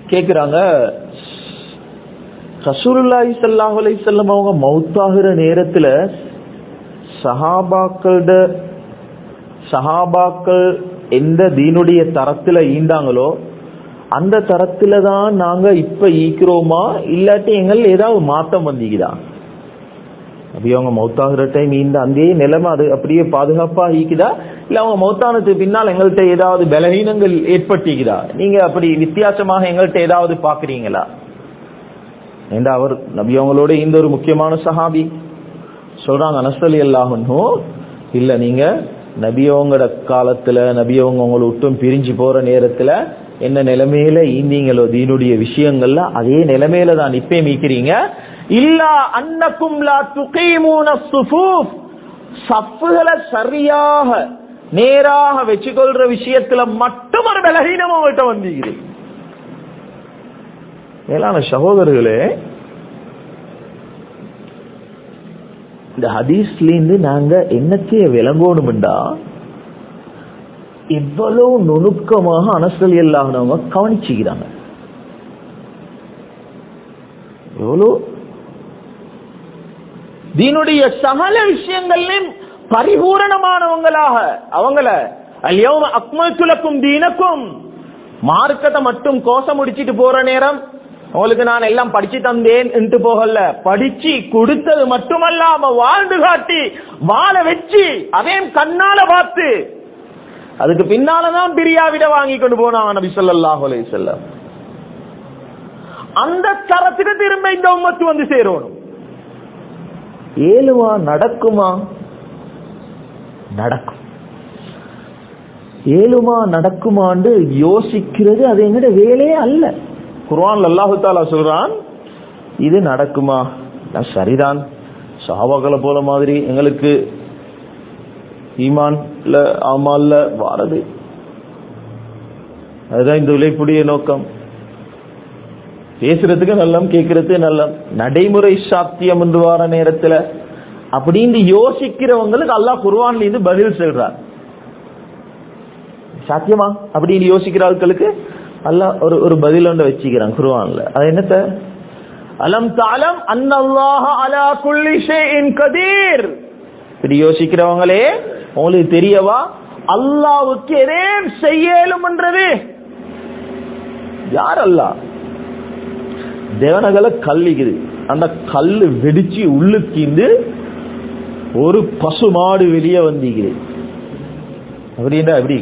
கேக்குறாங்க ரசூலுல்லாஹி ஸல்லல்லாஹு அலைஹி வஸல்லம் அவங்க மௌத்தாகிற நேரத்துல சஹாபாக்களோட சஹாபாக்கள் எந்த தீனுடைய தரத்துல ஈந்தாங்களோ அந்த தரத்துல தான் நாங்க இப்ப ஈக்கிறோமா இல்லாட்டி எங்கள் ஏதாவது மாற்றம் வந்தீங்களா அப்படி அவங்க மௌத்தாகிற டைம் இந்த அந்த நிலைமை அது அப்படியே பாதுகாப்பா ஈக்குதா இல்ல அவங்க மௌத்தானதுக்கு பின்னால் எங்கள்கிட்ட ஏதாவது பலவீனங்கள் ஏற்பட்டிக்குதா நீங்க அப்படி வித்தியாசமாக எங்கள்கிட்ட ஏதாவது பாக்குறீங்களா ஏண்டா அவர் நபி அவங்களோட இந்த ஒரு முக்கியமான சஹாபி சொல்றாங்க அனசலி அல்லாஹனோ இல்ல நீங்க நபியவங்களோட காலத்துல நபியவங்க உங்களை விட்டும் பிரிஞ்சு போற நேரத்துல என்ன நிலைமையில ஈந்தீங்களோ தீனுடைய விஷயங்கள்ல அதே நிலைமையில தான் இப்பே மீக்கிறீங்க இல்லா அன்னக்கும் லா துகீமூன சுஃபூஃப் சஃப்புகளை சரியாக நேராக வச்சுக்கொள்ற விஷயத்துல மட்டும் ஒரு பலகீனம் உங்கள்கிட்ட வந்தீங்க மேலான சகோதரர்களே இந்த ஹதீஸ்ல இருந்து நாங்க என்னத்தைய விளங்கணும்டா எவ்வளவு நுணுக்கமாக அனசல் இல்லாதவங்க கவனிச்சுக்கிறாங்க எவ்வளவு தீனுடைய சகல விஷயங்கள்லையும் பரிபூரணமானவங்களாக அவங்கள அல்யோம அக்மத்துலக்கும் தீனக்கும் மார்க்கத்தை மட்டும் கோசம் முடிச்சிட்டு போற நேரம் உங்களுக்கு நான் எல்லாம் படிச்சு தந்தேன் என்று போகல படிச்சு கொடுத்தது மட்டுமல்லாம வாழ்ந்து காட்டி வாழ வச்சு அதையும் கண்ணால பார்த்து அதுக்கு பின்னாலதான் பிரியாவிட வாங்கி கொண்டு போனாங்க நபி ஸல்லல்லாஹு அலைஹி வஸல்லம் அந்த தரத்துக்கு திரும்ப இந்த உம்மத்து வந்து சேரணும் ஏழுவா நடக்குமா நடக்கும் ஏழுமா நடக்குமான்னு யோசிக்கிறது அது எங்கட வேலையே அல்ல குர்ஆன் அல்லாஹு தாலா சொல்றான் இது நடக்குமா நான் சரிதான் சாவாக்களை போல மாதிரி எங்களுக்கு ஈமான்ல ஆமால்ல வாரது அதுதான் இந்த உழைப்புடைய நோக்கம் பேசுறதுக்கு நல்லம் கேட்கறதுக்கு நல்லம் நடைமுறை சாத்தியம் என்று வார நேரத்துல அப்படின்னு யோசிக்கிறவங்களுக்கு அல்லாஹ் குர்ஆன்ல இருந்து பதில் சொல்றார் சாத்தியமா அப்படின்னு யோசிக்கிற ஆட்களுக்கு அல்லாஹ் ஒரு ஒரு பதில் ஒன்று வச்சுக்கிறான் குர்ஆன்ல அது என்னத்த அலம் தாலம் அன்னல்லாஹ அலா குல்லி ஷைஇன் கதீர் இப்படி யோசிக்கிறவங்களே உங்களுக்கு தெரியவா அல்லாவுக்கு எதையும் செய்யலும்ன்றது யார் அல்லாஹ் தேவனகளை கல்லிக்குது அந்த கல்லு வெடிச்சு உள்ளுக்கிந்து ஒரு பசு மாடு வெளியே வந்திக்குது அப்படின்னா எப்படி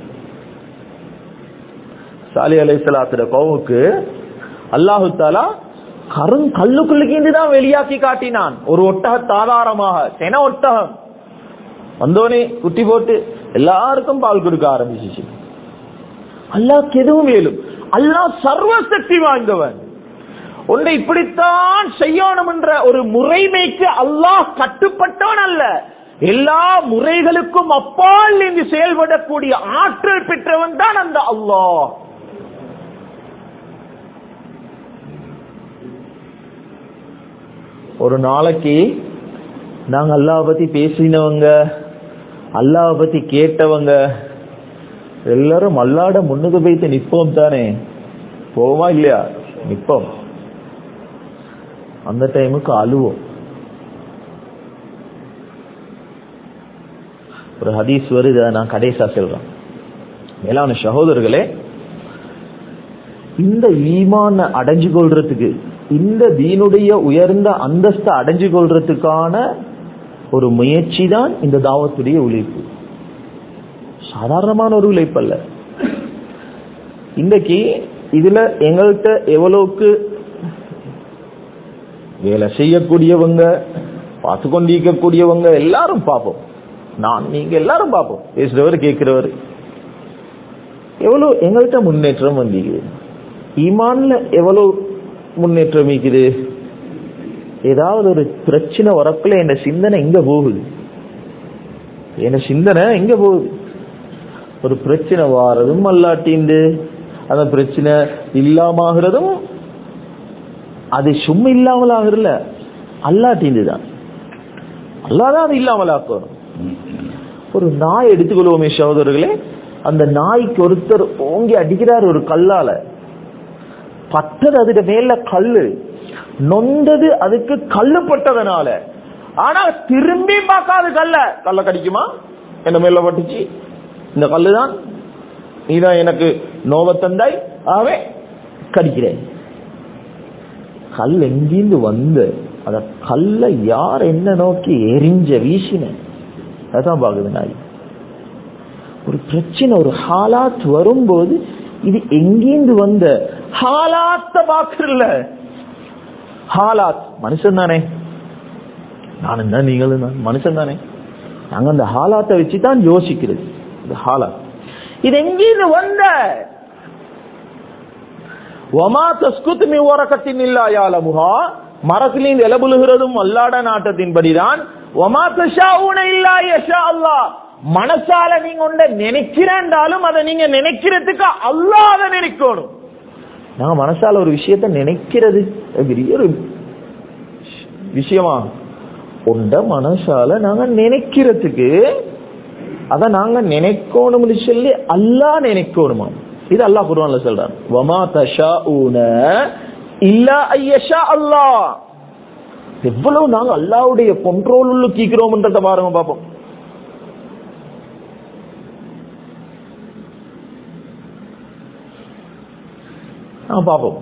சாலி அலைசலாத்துற கோவுக்கு அல்லாஹு தாலா கரும் கல்லுக்குள்ளுக்கு தான் வெளியாக்கி காட்டினான் ஒரு ஒட்டகத்தை ஆதாரமாக சென ஒட்டகம் வந்தோனே குட்டி போட்டு எல்லாருக்கும் பால் கொடுக்க ஆரம்பிச்சிச்சு அல்லாஹ்க்கு எதுவும் மேலும் அல்லாஹ் சர்வசக்தி வாய்ந்தவன் ஒன்றை இப்படித்தான் செய்யணும் என்ற ஒரு முறைமைக்கு அல்லாஹ் கட்டுப்பட்டவன் அல்ல எல்லா முறைகளுக்கும் அப்பால் இங்கு செயல்படக்கூடிய ஆற்றல் பெற்றவன் தான் அந்த அல்லாஹ் ஒரு நாளைக்கு நாங்க அல்லாஹ் பத்தி பேசினவங்க அல்லாஹ் பத்தி கேட்டவங்க எல்லாரும் அல்லாட முன்னுக்கு போய்த்து நிப்போம் தானே போவோமா இல்லையா நிப்போம் அந்த டைமுக்கு அழுவோம் ஒரு ஹதீஸ் வருது அதை நான் கடைசா சொல்றேன் மேலான சகோதரர்களே இந்த ஈமான அடைஞ்சு கொள்றதுக்கு இந்த தீனுடைய உயர்ந்த அந்தஸ்தை அடைஞ்சு கொள்றதுக்கான ஒரு முயற்சி தான் இந்த தாவத்துடைய உழைப்பு சாதாரணமான ஒரு உழைப்பு அல்ல இன்றைக்கு இதுல எங்கள்கிட்ட எவ்வளவுக்கு வேலை செய்யக்கூடியவங்க பார்த்து கொண்டிருக்கக்கூடியவங்க எல்லாரும் பார்ப்போம் நான் நீங்க எல்லாரும் பார்ப்போம் பேசுறவர் கேட்கிறவர் எவ்வளவு எங்கள்கிட்ட முன்னேற்றம் வந்திக்குது ஈமான்ல எவ்வளவு முன்னேற்றம் இருக்குது ஏதாவது ஒரு பிரச்சனை வரக்குள்ள என் சிந்தனை எங்க போகுது என் சிந்தனை எங்க போகுது ஒரு பிரச்சனை வாரதும் அல்லாட்டிந்து அந்த பிரச்சனை இல்லாமகிறதும் அது சும்மா இல்லாமல் ஆகுறல அல்லாட்டிந்து தான் அல்லாதான் அது இல்லாமல் ஆக்கணும் ஒரு நாய் எடுத்துக்கொள்வோமே சகோதரர்களே அந்த நாய்க்கு ஒருத்தர் ஓங்கி அடிக்கிறார் ஒரு கல்லால பட்டது அதுக்கு மேல கல்லு நொந்தது அதுக்கு கல்லு பட்டதனால ஆனா திரும்பி பார்க்காது கல்ல கல்ல கடிக்குமா என்ன மேல பட்டுச்சு இந்த கல்லு தான் நீதான் எனக்கு நோவ தந்தாய் ஆவே கடிக்கிறேன் கல் எங்கிருந்து வந்து அத கல்ல யார் என்ன நோக்கி எரிஞ்ச வீசின அதான் பாக்குது நாய் ஒரு பிரச்சனை ஒரு ஹாலாத் வரும்போது இது எங்கிருந்து வந்த ஹாலாத்த பாக்குறல ஹாலாத் மனுஷன் தானே நானும் தான் நீங்களும் தான் மனுஷன் தானே நாங்க அந்த ஹாலாத்தை வச்சு தான் யோசிக்கிறது இந்த ஹாலாத் இது எங்கிருந்து வந்த ஒமா தஸ்குத் மி ஓரக்கத்தின் இல்லா யாலமுகா மரத்திலிருந்து எலபுலுகிறதும் அல்லாட நாட்டத்தின்படிதான் ஒமா தஷாவுன இல்லா யஷா அல்லாஹ் மனசால நீங்க ஒன்றை நினைக்கிறேன்டாலும் அதை நீங்க நினைக்கிறதுக்கு அல்லாஹ் அதை நினைக்கணும் நாங்க மனசால ஒரு விஷயத்த நினைக்கிறது அது பெரிய ஒரு விஷயமா உண்ட மனசால நாங்க நினைக்கிறதுக்கு அத நாங்க நினைக்கணும்னு சொல்லி அல்லாஹ் நினைக்கணுமா இது அல்லாஹ் குர்ஆன்ல சொல்றான் வமா தஷாஊன இல்லா ஐயஷா அல்லாஹ் எவ்வளவு நாங்க அல்லாஹ்வுடைய கண்ட்ரோல் உள்ள கீக்கிறோம்ன்றத பாருங்க பாப்போம் ஆ, பாப்போம்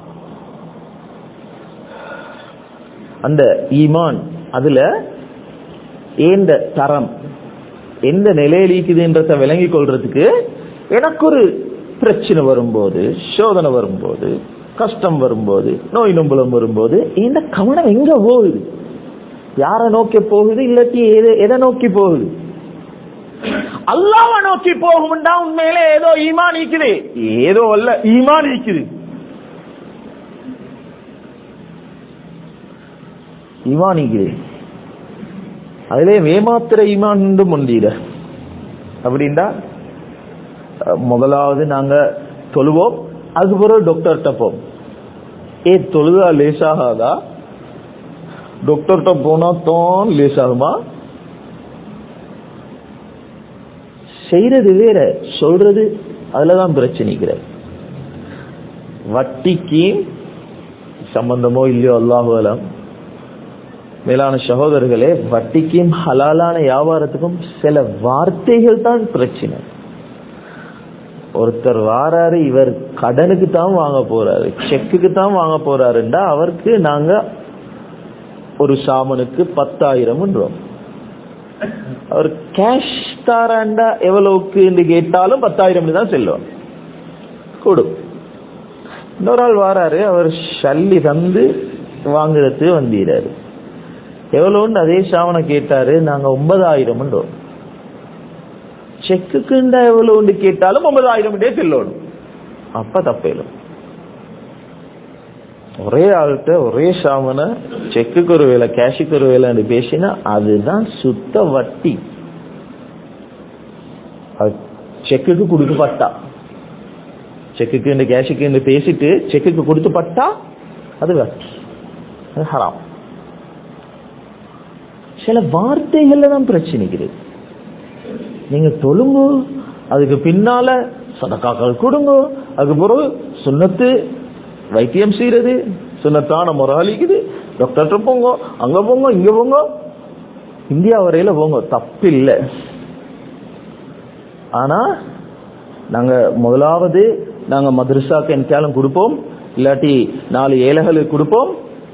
அந்த ஈமான் அதுல ஏந்த தரம் எந்த நிலையில் இருக்குதுன்றத விளங்கிக் கொள்றதுக்கு எனக்கு ஒரு பிரச்சனை வரும்போது சோதனை வரும்போது கஷ்டம் வரும்போது நோய் நொம்பலம் வரும்போது இந்த கவனம் எங்க போகுது யாரை நோக்கி போகுது இல்லாட்டி எதை எதை நோக்கி போகுது அல்லாஹ்வ நோக்கி போகும்டா உண்மையிலே ஏதோ ஈமான் இருக்குது ஏதோ அல்ல ஈமான் இருக்குது ஈமான் இருக்குது அதிலே ஏமாத்திர ஈமான் முந்தீர அப்படின்டா அஹ், முதலாவது நாங்க தொழுவோம் அதுக்கு பிறகு டாக்டர்கிட்ட போவோம் ஏ தொழுதா லேசாகாதா டாக்டர்கிட்ட போனா தான் லேசாகுமா செய்யறது வேற சொல்றது அதுலதான் பிரச்சனைக்கிறது வட்டிக்கு சம்பந்தமோ இல்லையோ அல்லாஹுவலம் மேலான சகோதரர்களே வட்டிக்கும் ஹலாலான வியாபாரத்துக்கும் சில வார்த்தைகள் தான் பிரச்சனை ஒருத்தர் வாராரு இவர் கடனுக்கு தான் வாங்க போறாரு செக்குக்கு தான் வாங்க போறாருண்டா அவருக்கு நாங்க ஒரு சாமனுக்கு பத்தாயிரம்ன்றோம் அவர் கேஷ் தாராண்டா எவ்வளவுக்கு கேட்டாலும் பத்தாயிரம் தான் செல்லும் கொடு இன்னொரு ஆள் வாராரு அவர் சல்லி தந்து வாங்குறது வந்தீராரு எவ்வளவுன்னு அதே சாவனை கேட்டாரு நாங்க ஒன்பதாயிரம் செக்குக்குண்டா எவ்வளவுன்னு கேட்டாலும் ஒன்பதாயிரம் செல்லணும் அப்ப தப்பேலும் ஒரே ஆள்கிட்ட ஒரே சாமனை செக்குக்கு ஒரு வேலை கேஷுக்கு ஒரு வேலைன்னு பேசினா அதுதான் சுத்த வட்டி அது செக்குக்கு கொடுத்து பட்டா செக்குக்கு இந்த கேஷுக்கு இந்த பேசிட்டு செக்குக்கு கொடுத்து பட்டா அது வட்டி அது ஹராம் சில வார்த்தைகள்ல தான் பிரச்சனைக்குது நீங்க தொழுங்க அதுக்கு பின்னால சதக்காக்கள் கொடுங்க அதுக்கு பிறகு சுண்ணத்து வைத்தியம் செய்யறது சுண்ணத்தான முறாலிக்குது டாக்டர்கிட்ட போங்க அங்க போங்க இங்க போங்க இந்தியா வரையில போங்க தப்பில்லை ஆனா நாங்க முதலாவது நாங்க மதரசாக்கு என்காலும் கொடுப்போம் இல்லாட்டி நாலு ஏழைகளுக்கு கொடுப்போம்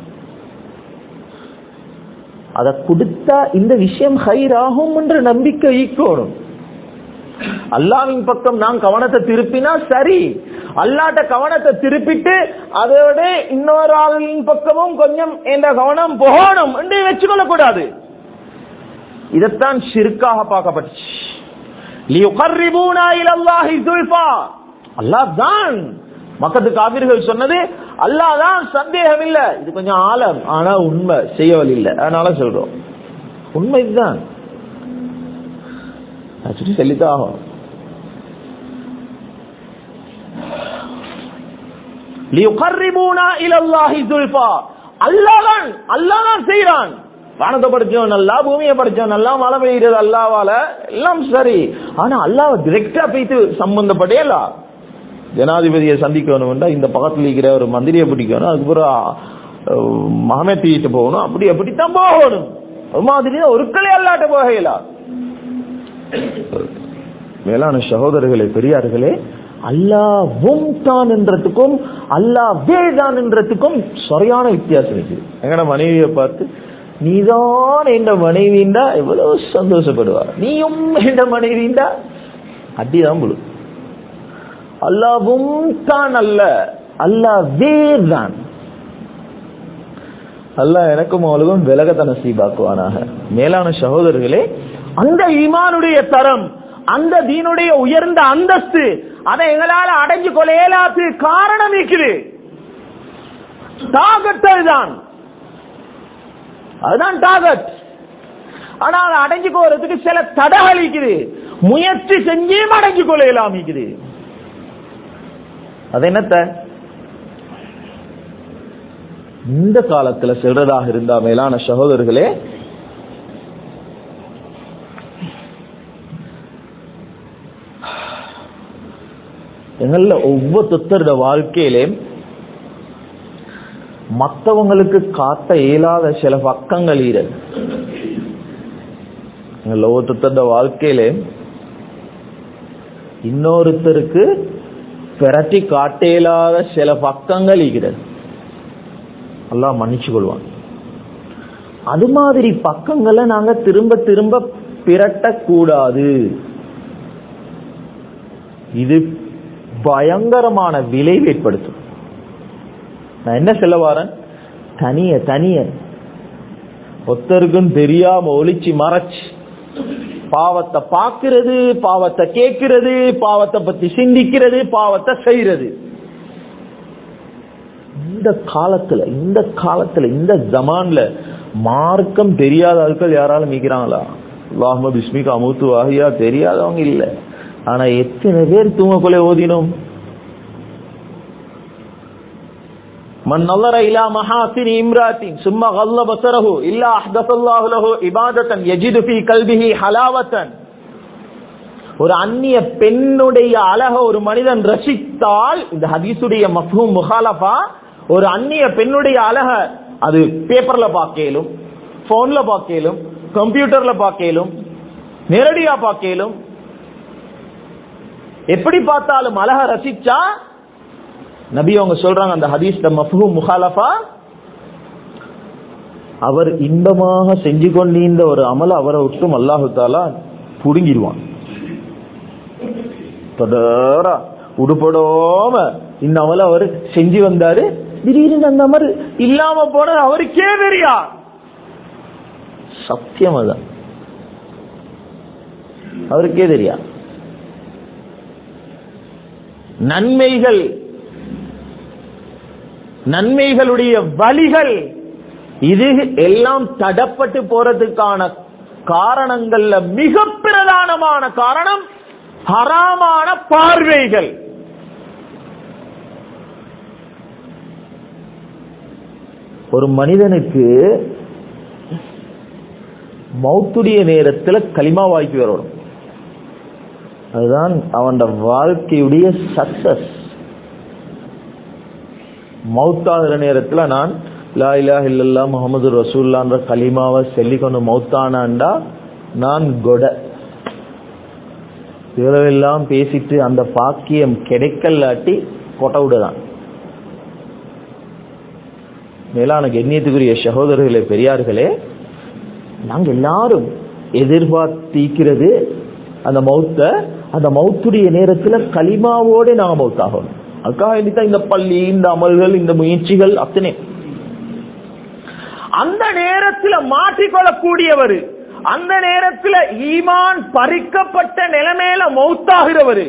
அத கொடுத்தா இந்த விஷயம் ஹைராகும் என்ற நம்பிக்கை ஈக்கணும் அல்லாவின் பக்கம் நான் கவனத்தை திருப்பினா சரி அல்லாட்ட கவனத்தை திருப்பிட்டு அதோட இன்னொரு ஆளின் பக்கமும் கொஞ்சம் என்ற கவனம் போகணும் என்று வச்சுக்கொள்ள கூடாது இதைத்தான் ஷிர்காக பார்க்கப்பட்டுச்சு லியுகர்ரிபூனா இலல்லாஹி ஸுல்ஃபா அல்லாஹ் தான் மக்கத்து காபிர்கள் சொன்னது அல்லாஹ் தான் சந்தேகம் இல்ல இது கொஞ்சம் ஆழம் ஆனா உண்மை செய்யவல் இல்ல அதனால சொல்றோம் உண்மை இதுதான் சொல்லி சொல்லித்தான் ஆகும் லியுகர்ரிபூனா இலல்லாஹி ஸுல்ஃபா அல்லாஹ் தான் அல்லாஹ் தான் செய்றான் வானத்தை படிச்சவன் நல்லா பூமியை படிச்சவன் நல்லா மழை பெய்யுறது அல்லாவால எல்லாம் சரி ஆனா அல்லாவை டிரெக்டா போயிட்டு சம்பந்தப்படையலா ஜனாதிபதியை சந்திக்கணும்னா இந்த பக்கத்துல இருக்கிற ஒரு மந்திரியை பிடிக்கணும் அதுக்கப்புறம் மகமே தீட்டு போகணும் அப்படி அப்படித்தான் போகணும் ஒரு மாதிரி ஒரு கிளை அல்லாட்ட போகலா மேலான சகோதரர்களே பெரியார்களே அல்லாவும் தான் என்றதுக்கும் அல்லாவே தான் என்றதுக்கும் சரியான வித்தியாசம் இருக்குது எங்கட மனைவியை பார்த்து நீதான் என்ற மனைவிண்டா எவ்வளவு சந்தோஷப்படுவார் நீயும் என்ற மனைவிண்டா அடிதான் முழு அல்லாவும் தான் அல்ல அல்லாவே தான் அல்லாஹ் எனக்கும் அவளுக்கும் விலகத்த நசீபாக்குவானாக மேலான சகோதரர்களே அந்த ஈமானுடைய தரம் அந்த தீனுடைய உயர்ந்த அந்தஸ்து அதை எங்களால அடைஞ்சு கொள்ள இயலாது காரணம் இருக்குது டாகட் அதுதான் அதுதான் டாகட் ஆனா அதை அடைஞ்சு போறதுக்கு சில தடைகள் இருக்குது முயற்சி செஞ்சும் அடைஞ்சு கொள்ள இயலாம இருக்குது அது என்னத்த இந்த காலத்துல சொல்றதாக இருந்தா மேலான சகோதரர்களே எங்கள ஒவ்வொருத்தரோட வாழ்க்கையிலே மற்றவங்களுக்கு காட்ட இயலாத சில பக்கங்கள் ஈரல் எங்கள ஒவ்வொருத்தரோட வாழ்க்கையிலே இன்னொருத்தருக்கு பிரட்டி காட்ட இயலாத சில பக்கங்கள் ஈகிறது எல்லாம் மன்னிச்சு கொள்வான் அது மாதிரி பக்கங்களை நாங்க திரும்ப திரும்ப பிரட்டக்கூடாது இது பயங்கரமான விளைவு ஏற்படுத்தும் நான் என்ன சொல்ல வரேன் தனிய தனிய ஒத்தருக்கும் தெரியாம ஒளிச்சு மறைச்சு பாவத்தை பார்க்கிறது பாவத்தை கேட்கிறது பாவத்தை பத்தி சிந்திக்கிறது பாவத்தை செய்யறது இந்த காலத்துல இந்த காலத்துல இந்த ஜமான்ல மார்க்கம் தெரியாத ஆட்கள் யாராலும் மிக்கிறாங்களா அல்லாஹ்ம பிஸ்மிகா அமுத்து வாகியா தெரியாதவங்க இல்ல ஆனா எத்தனை பேர் தூங்கக்குள்ளே ஓதினோம் من نظر الى محاسن امرات ثم غض بصره الا احدث الله له عباده يجد في قلبه حلاوه ஒரு அந்நிய பெண்ணுடைய அழக ஒரு மனிதன் ரசித்தால் இந்த ஹதீஸுடைய மஃபூம் முகாலஃபா ஒரு அந்நிய பெண்ணுடைய அழக அது பேப்பர்ல பார்க்கலும் போன்ல பார்க்கலும் கம்ப்யூட்டர்ல பார்க்கலும் நேரடியா பார்க்கலும் எப்படி பார்த்தாலும் அழக ரசிச்சா நபி அவங்க சொல்றாங்க அந்த ஹதீஸ் மஃபூ முகாலஃபா அவர் இன்பமாக செஞ்சு கொண்டிருந்த ஒரு அமல அவரை விட்டும் அல்லாஹு தாலா புடுங்கிடுவான் தொடரா உடுபடாம இந்த அமல அவர் செஞ்சு வந்தாரு திடீர்னு அந்த அமர் இல்லாம போனது அவருக்கே தெரியா சத்தியம் அதான் அவருக்கே தெரியா நன்மைகள் நன்மைகளுடைய வழிகள் இது எல்லாம் தடப்பட்டு போறதுக்கான காரணங்கள்ல மிக பிரதானமான காரணம் ஹராமான பார்வைகள் ஒரு மனிதனுக்கு மௌத்துடைய நேரத்துல களிமா வாய்க்கு வரணும் அதுதான் அவன் வாழ்க்கையுடைய சக்சஸ் மௌத்தாகிற நேரத்துல நான் லா இலாஹ இல்லல்லா முகமது ரசூல்லான்ற கலிமாவை சொல்லிக்கொண்டு மௌத்தானாண்டா நான் கொட இவ்வளவெல்லாம் பேசிட்டு அந்த பாக்கியம் கிடைக்கலாட்டி கொட்ட விடுதான் மேலான கண்ணியத்துக்குரிய சகோதரர்களே பெரியார்களே நாங்க எல்லாரும் எதிர்பார்த்திக்கிறது அந்த மௌத்த அந்த மௌத்துடைய நேரத்துல களிமாவோட நாங்க மௌத்தாகணும் அதுக்காக வேண்டித்தான் இந்த பள்ளி இந்த அமல்கள் இந்த முயற்சிகள் அத்தனை அந்த நேரத்தில் மாற்றிக்கொள்ளக்கூடியவர் அந்த நேரத்தில் ஈமான் பறிக்கப்பட்ட நிலைமையில மௌத்தாகிறவர்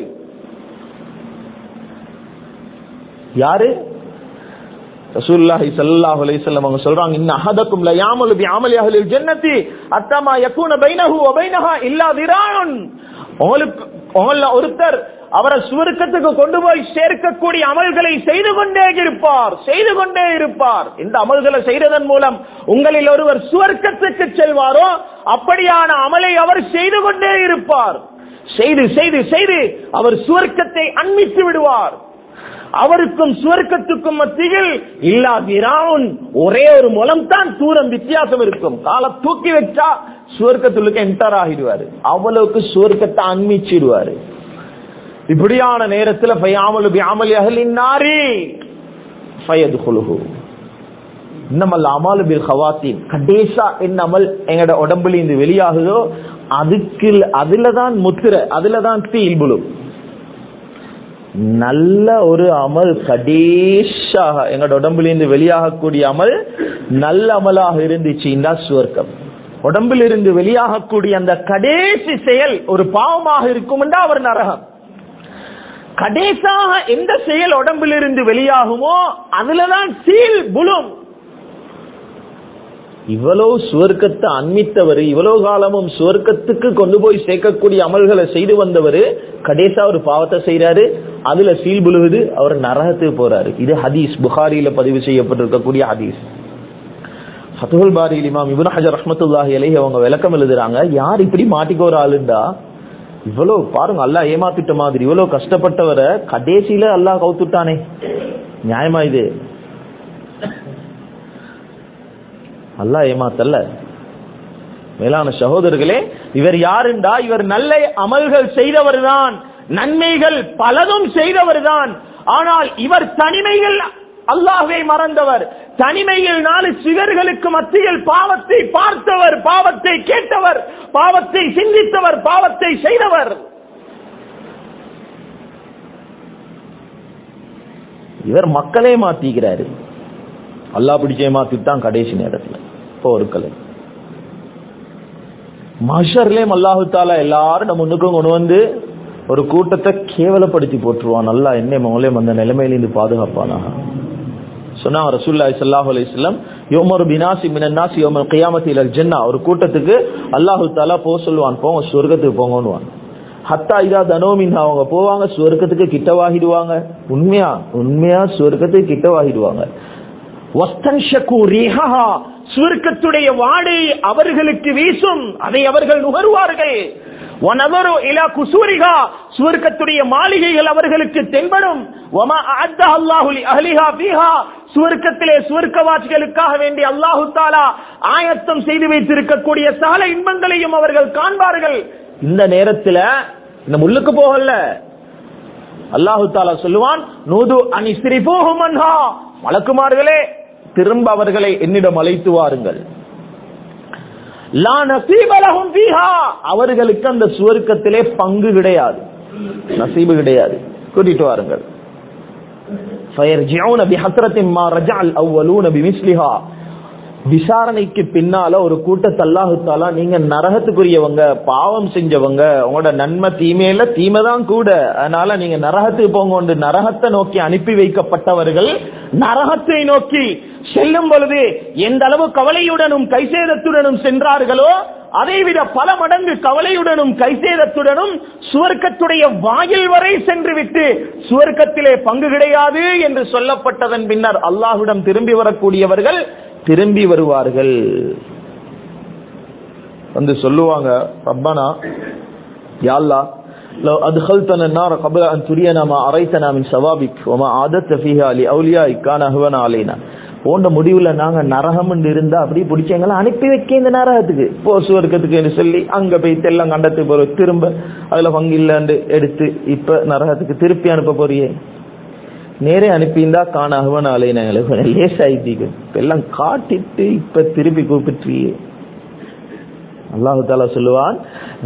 யாரு ரசூலுல்லாஹி ஸல்லல்லாஹு அலைஹி வஸல்லம் அவங்க சொல்றாங்க இன்ன அஹதக்கும் லா யாமலு பி அமலி அஹ்லில் ஜன்னதி அத்தமா யகூன பைனஹு வ பைனஹா இல்லா திரான் உங்களுக்கு உங்கள ஒருத்தர் அவரை சுவர்க்கத்துக்கு கொண்டு போய் சேர்க்கக்கூடிய அமல்களை செய்து கொண்டே இருப்பார் செய்து கொண்டே இருப்பார் இந்த அமல்களை செய்ததன் மூலம் உங்களில் ஒருவர் சுவர்க்கத்துக்கு செல்வாரோ அப்படியான அமலை அவர் செய்து கொண்டே இருப்பார் செய்து செய்து செய்து அவர் சுவர்க்கத்தை அன்மித்து விடுவார் அவருக்கும் சுவர்க்கத்துக்கும் மத்தியில் இல்லா விராவுன் ஒரே ஒரு முலம் தான் தூரம் வித்தியாசம் இருக்கும் காலை தூக்கி வச்சா சுவர்க்கத்துக்கு என்டர் ஆகிடுவாரு அவ்வளவுக்கு சுவர்க்கத்தை அன்மிச்சிடுவாரு இப்படியான நேரத்தில் ஃபையாமலு பியாமல் அஹலின் நாரி ஃபயது குலுகு இன்னமல் அமாலு பில் ஹவாத்தீன் கடைசா என்ன அமல் எங்கட உடம்புல இருந்து வெளியாகுதோ அதுக்கு அதுலதான் முத்திரை அதுலதான் தீல் புழும் நல்ல ஒரு அமல் கடைசாக எங்களோட உடம்புல இருந்து வெளியாகக்கூடிய அமல் நல்ல அமலாக இருந்துச்சுன்னா சுவர்க்கம் உடம்பில் இருந்து வெளியாகக்கூடிய அந்த கடைசி செயல் ஒரு பாவமாக இருக்கும் அவர் நரகம் கடைசாக எந்த செயல் உடம்பிலிருந்து வெளியாகுமோ அதுலதான் சீல் புலும் இவ்வளவு சுவர்க்கத்தை அண்மித்தவர் இவ்வளவு காலமும் சுவர்க்கத்துக்கு கொண்டு போய் சேர்க்கக்கூடிய அமல்களை செய்து வந்தவர் கடைசா ஒரு பாவத்தை செய்யறாரு அதுல சீல் புழுகுது அவர் நரகத்துக்கு போறாரு இது ஹதீஸ் புகாரியில பதிவு செய்யப்பட்டிருக்கக்கூடிய ஹதீஸ் ஃபத்துல் பாரி இமாம் இப்னு ஹஜர் ரஹ்மத்துல்லாஹி அலைஹி அவங்க விளக்கம் எழுதுறாங்க யார் இப்படி மாட்டிக்க ஒரு ஆளுண்டா இவ்வளவு பாருங்க அல்லாஹ் ஏமாத்திட்ட மாதிரி இவ்வளவு கஷ்டப்பட்டவரை கடைசியில அல்லாஹ் கவுத்துட்டானே நியாயமா இது அல்லாஹ் ஏமாத்தல்ல மேலான சகோதரர்களே இவர் யாருண்டா இவர் நல்ல அமல்கள் செய்தவர் தான் நன்மைகள் பலதும் செய்தவர் தான் ஆனால் இவர் தனிமையில் அல்லாஹை மறந்தவர் தனிமையில் நாலு சிவர்களுக்கு மத்தியில் பாவத்தை பார்த்தவர் பாவத்தை கேட்டவர் பாவத்தை சிந்தித்தவர் பாவத்தை செய்தவர் இவர் மக்களே மாத்திக்கிறாரு அல்லா பிடிச்சே மாத்திட்டான் கடைசி நேரத்துல இப்போ ஒரு கலை மஷர்லேயும் அல்லாஹு தாலா எல்லாரும் நம்ம முன்னுக்கும் கொண்டு வந்து ஒரு கூட்டத்தை கேவலப்படுத்தி போட்டுருவான் நல்லா என்ன மௌலியம் அந்த நிலைமையிலிருந்து பாதுகாப்பானாக சொன்னாங்க ரசூல்லாய் சல்லாஹ் அலிஸ்லாம் யோமர் பினாசி மினன்னாசி யோமர் கியாமத்தி இலல் ஜென்னா ஒரு கூட்டத்துக்கு அல்லாஹு தாலா போக சொல்லுவான் போங்க சொர்க்கத்துக்கு போங்கன்னுவான் ஹத்தா இதா தனோமின் அவங்க போவாங்க சொர்க்கத்துக்கு கிட்டவாகிடுவாங்க உண்மையா உண்மையா சொர்க்கத்துக்கு கிட்டவாகிடுவாங்க சுவர்க்கத்துடைய வாடை அவர்களுக்கு வீசும் அதை அவர்கள் நுகர்வார்கள் சுவர்க்கத்துடைய மாளிகைகள் அவர்களுக்கு தென்படும் சுவர்க்கத்திலே சுவர்க்கவாசிகளுக்காக வேண்டி அல்லாஹு தாலா ஆயத்தம் செய்து வைத்திருக்கக்கூடிய சகல இன்பங்களையும் அவர்கள் காண்பார்கள் இந்த நேரத்தில் இந்த முள்ளுக்கு போகல அல்லாஹு தாலா சொல்லுவான் நூது அனிஸ்திரி போகும் மலக்குமார்களே திரும்ப அவர்களை என்னிடம் அழைத்து வாருங்கள் அவர்களுக்கு அந்த சுவர்க்கத்திலே பங்கு கிடையாது நசீபு கிடையாது கூட்டிட்டு வாருங்கள் விசாரணைக்கு பின்னால ஒரு கூட்டத்தை அல்லாஹுத்தாலா நீங்க நரகத்துக்குரியவங்க பாவம் செஞ்சவங்க உங்களோட நன்மை தீமையில தீமை தான் கூட அதனால நீங்க நரகத்துக்கு போங்க நரகத்தை நோக்கி அனுப்பி வைக்கப்பட்டவர்கள் நரகத்தை நோக்கி செல்லும் பொழுது எந்த அளவு கவலையுடனும் கைசேதத்துடனும் சென்றார்களோ அதைவிட பல மடங்கு கவலையுடனும் கைசேதத்துடனும் சுவர்க்கத்துடைய வாயில் வரை சென்று விட்டு சுவர்க்கத்திலே பங்கு கிடையாது என்று சொல்லப்பட்டதன் பின்னர் அல்லாஹுடன் திரும்பி வரக்கூடியவர்கள் திரும்பி வருவார்கள் வந்து சொல்லுவாங்க ரப்பனா யாழ்லா لو أدخلتنا النار قبل أن ترينا ما أريتنا من ثوابك وما عادت فيها لأوليائك كان هون علينا போன்ற முடிவுல நாங்க நரகம் இருந்தா அப்படி பிடிச்சவங்களை அனுப்பி வைக்க இந்த நரகத்துக்கு போ சுவர்க்கத்துக்கு சொல்லி அங்க போய் தெல்லம் கண்டத்துக்கு போற திரும்ப அதுல பங்கு இல்லாண்டு எடுத்து இப்ப நரகத்துக்கு திருப்பி அனுப்ப போறியே நேரே அனுப்பியிருந்தா காண அகவன அலைனாங்களுக்கு லேஸ் ஆயிட்டீங்க எல்லாம் காட்டிட்டு இப்ப திருப்பி கூப்பிட்டுறியே அல்லாஹு தாலா சொல்லுவான்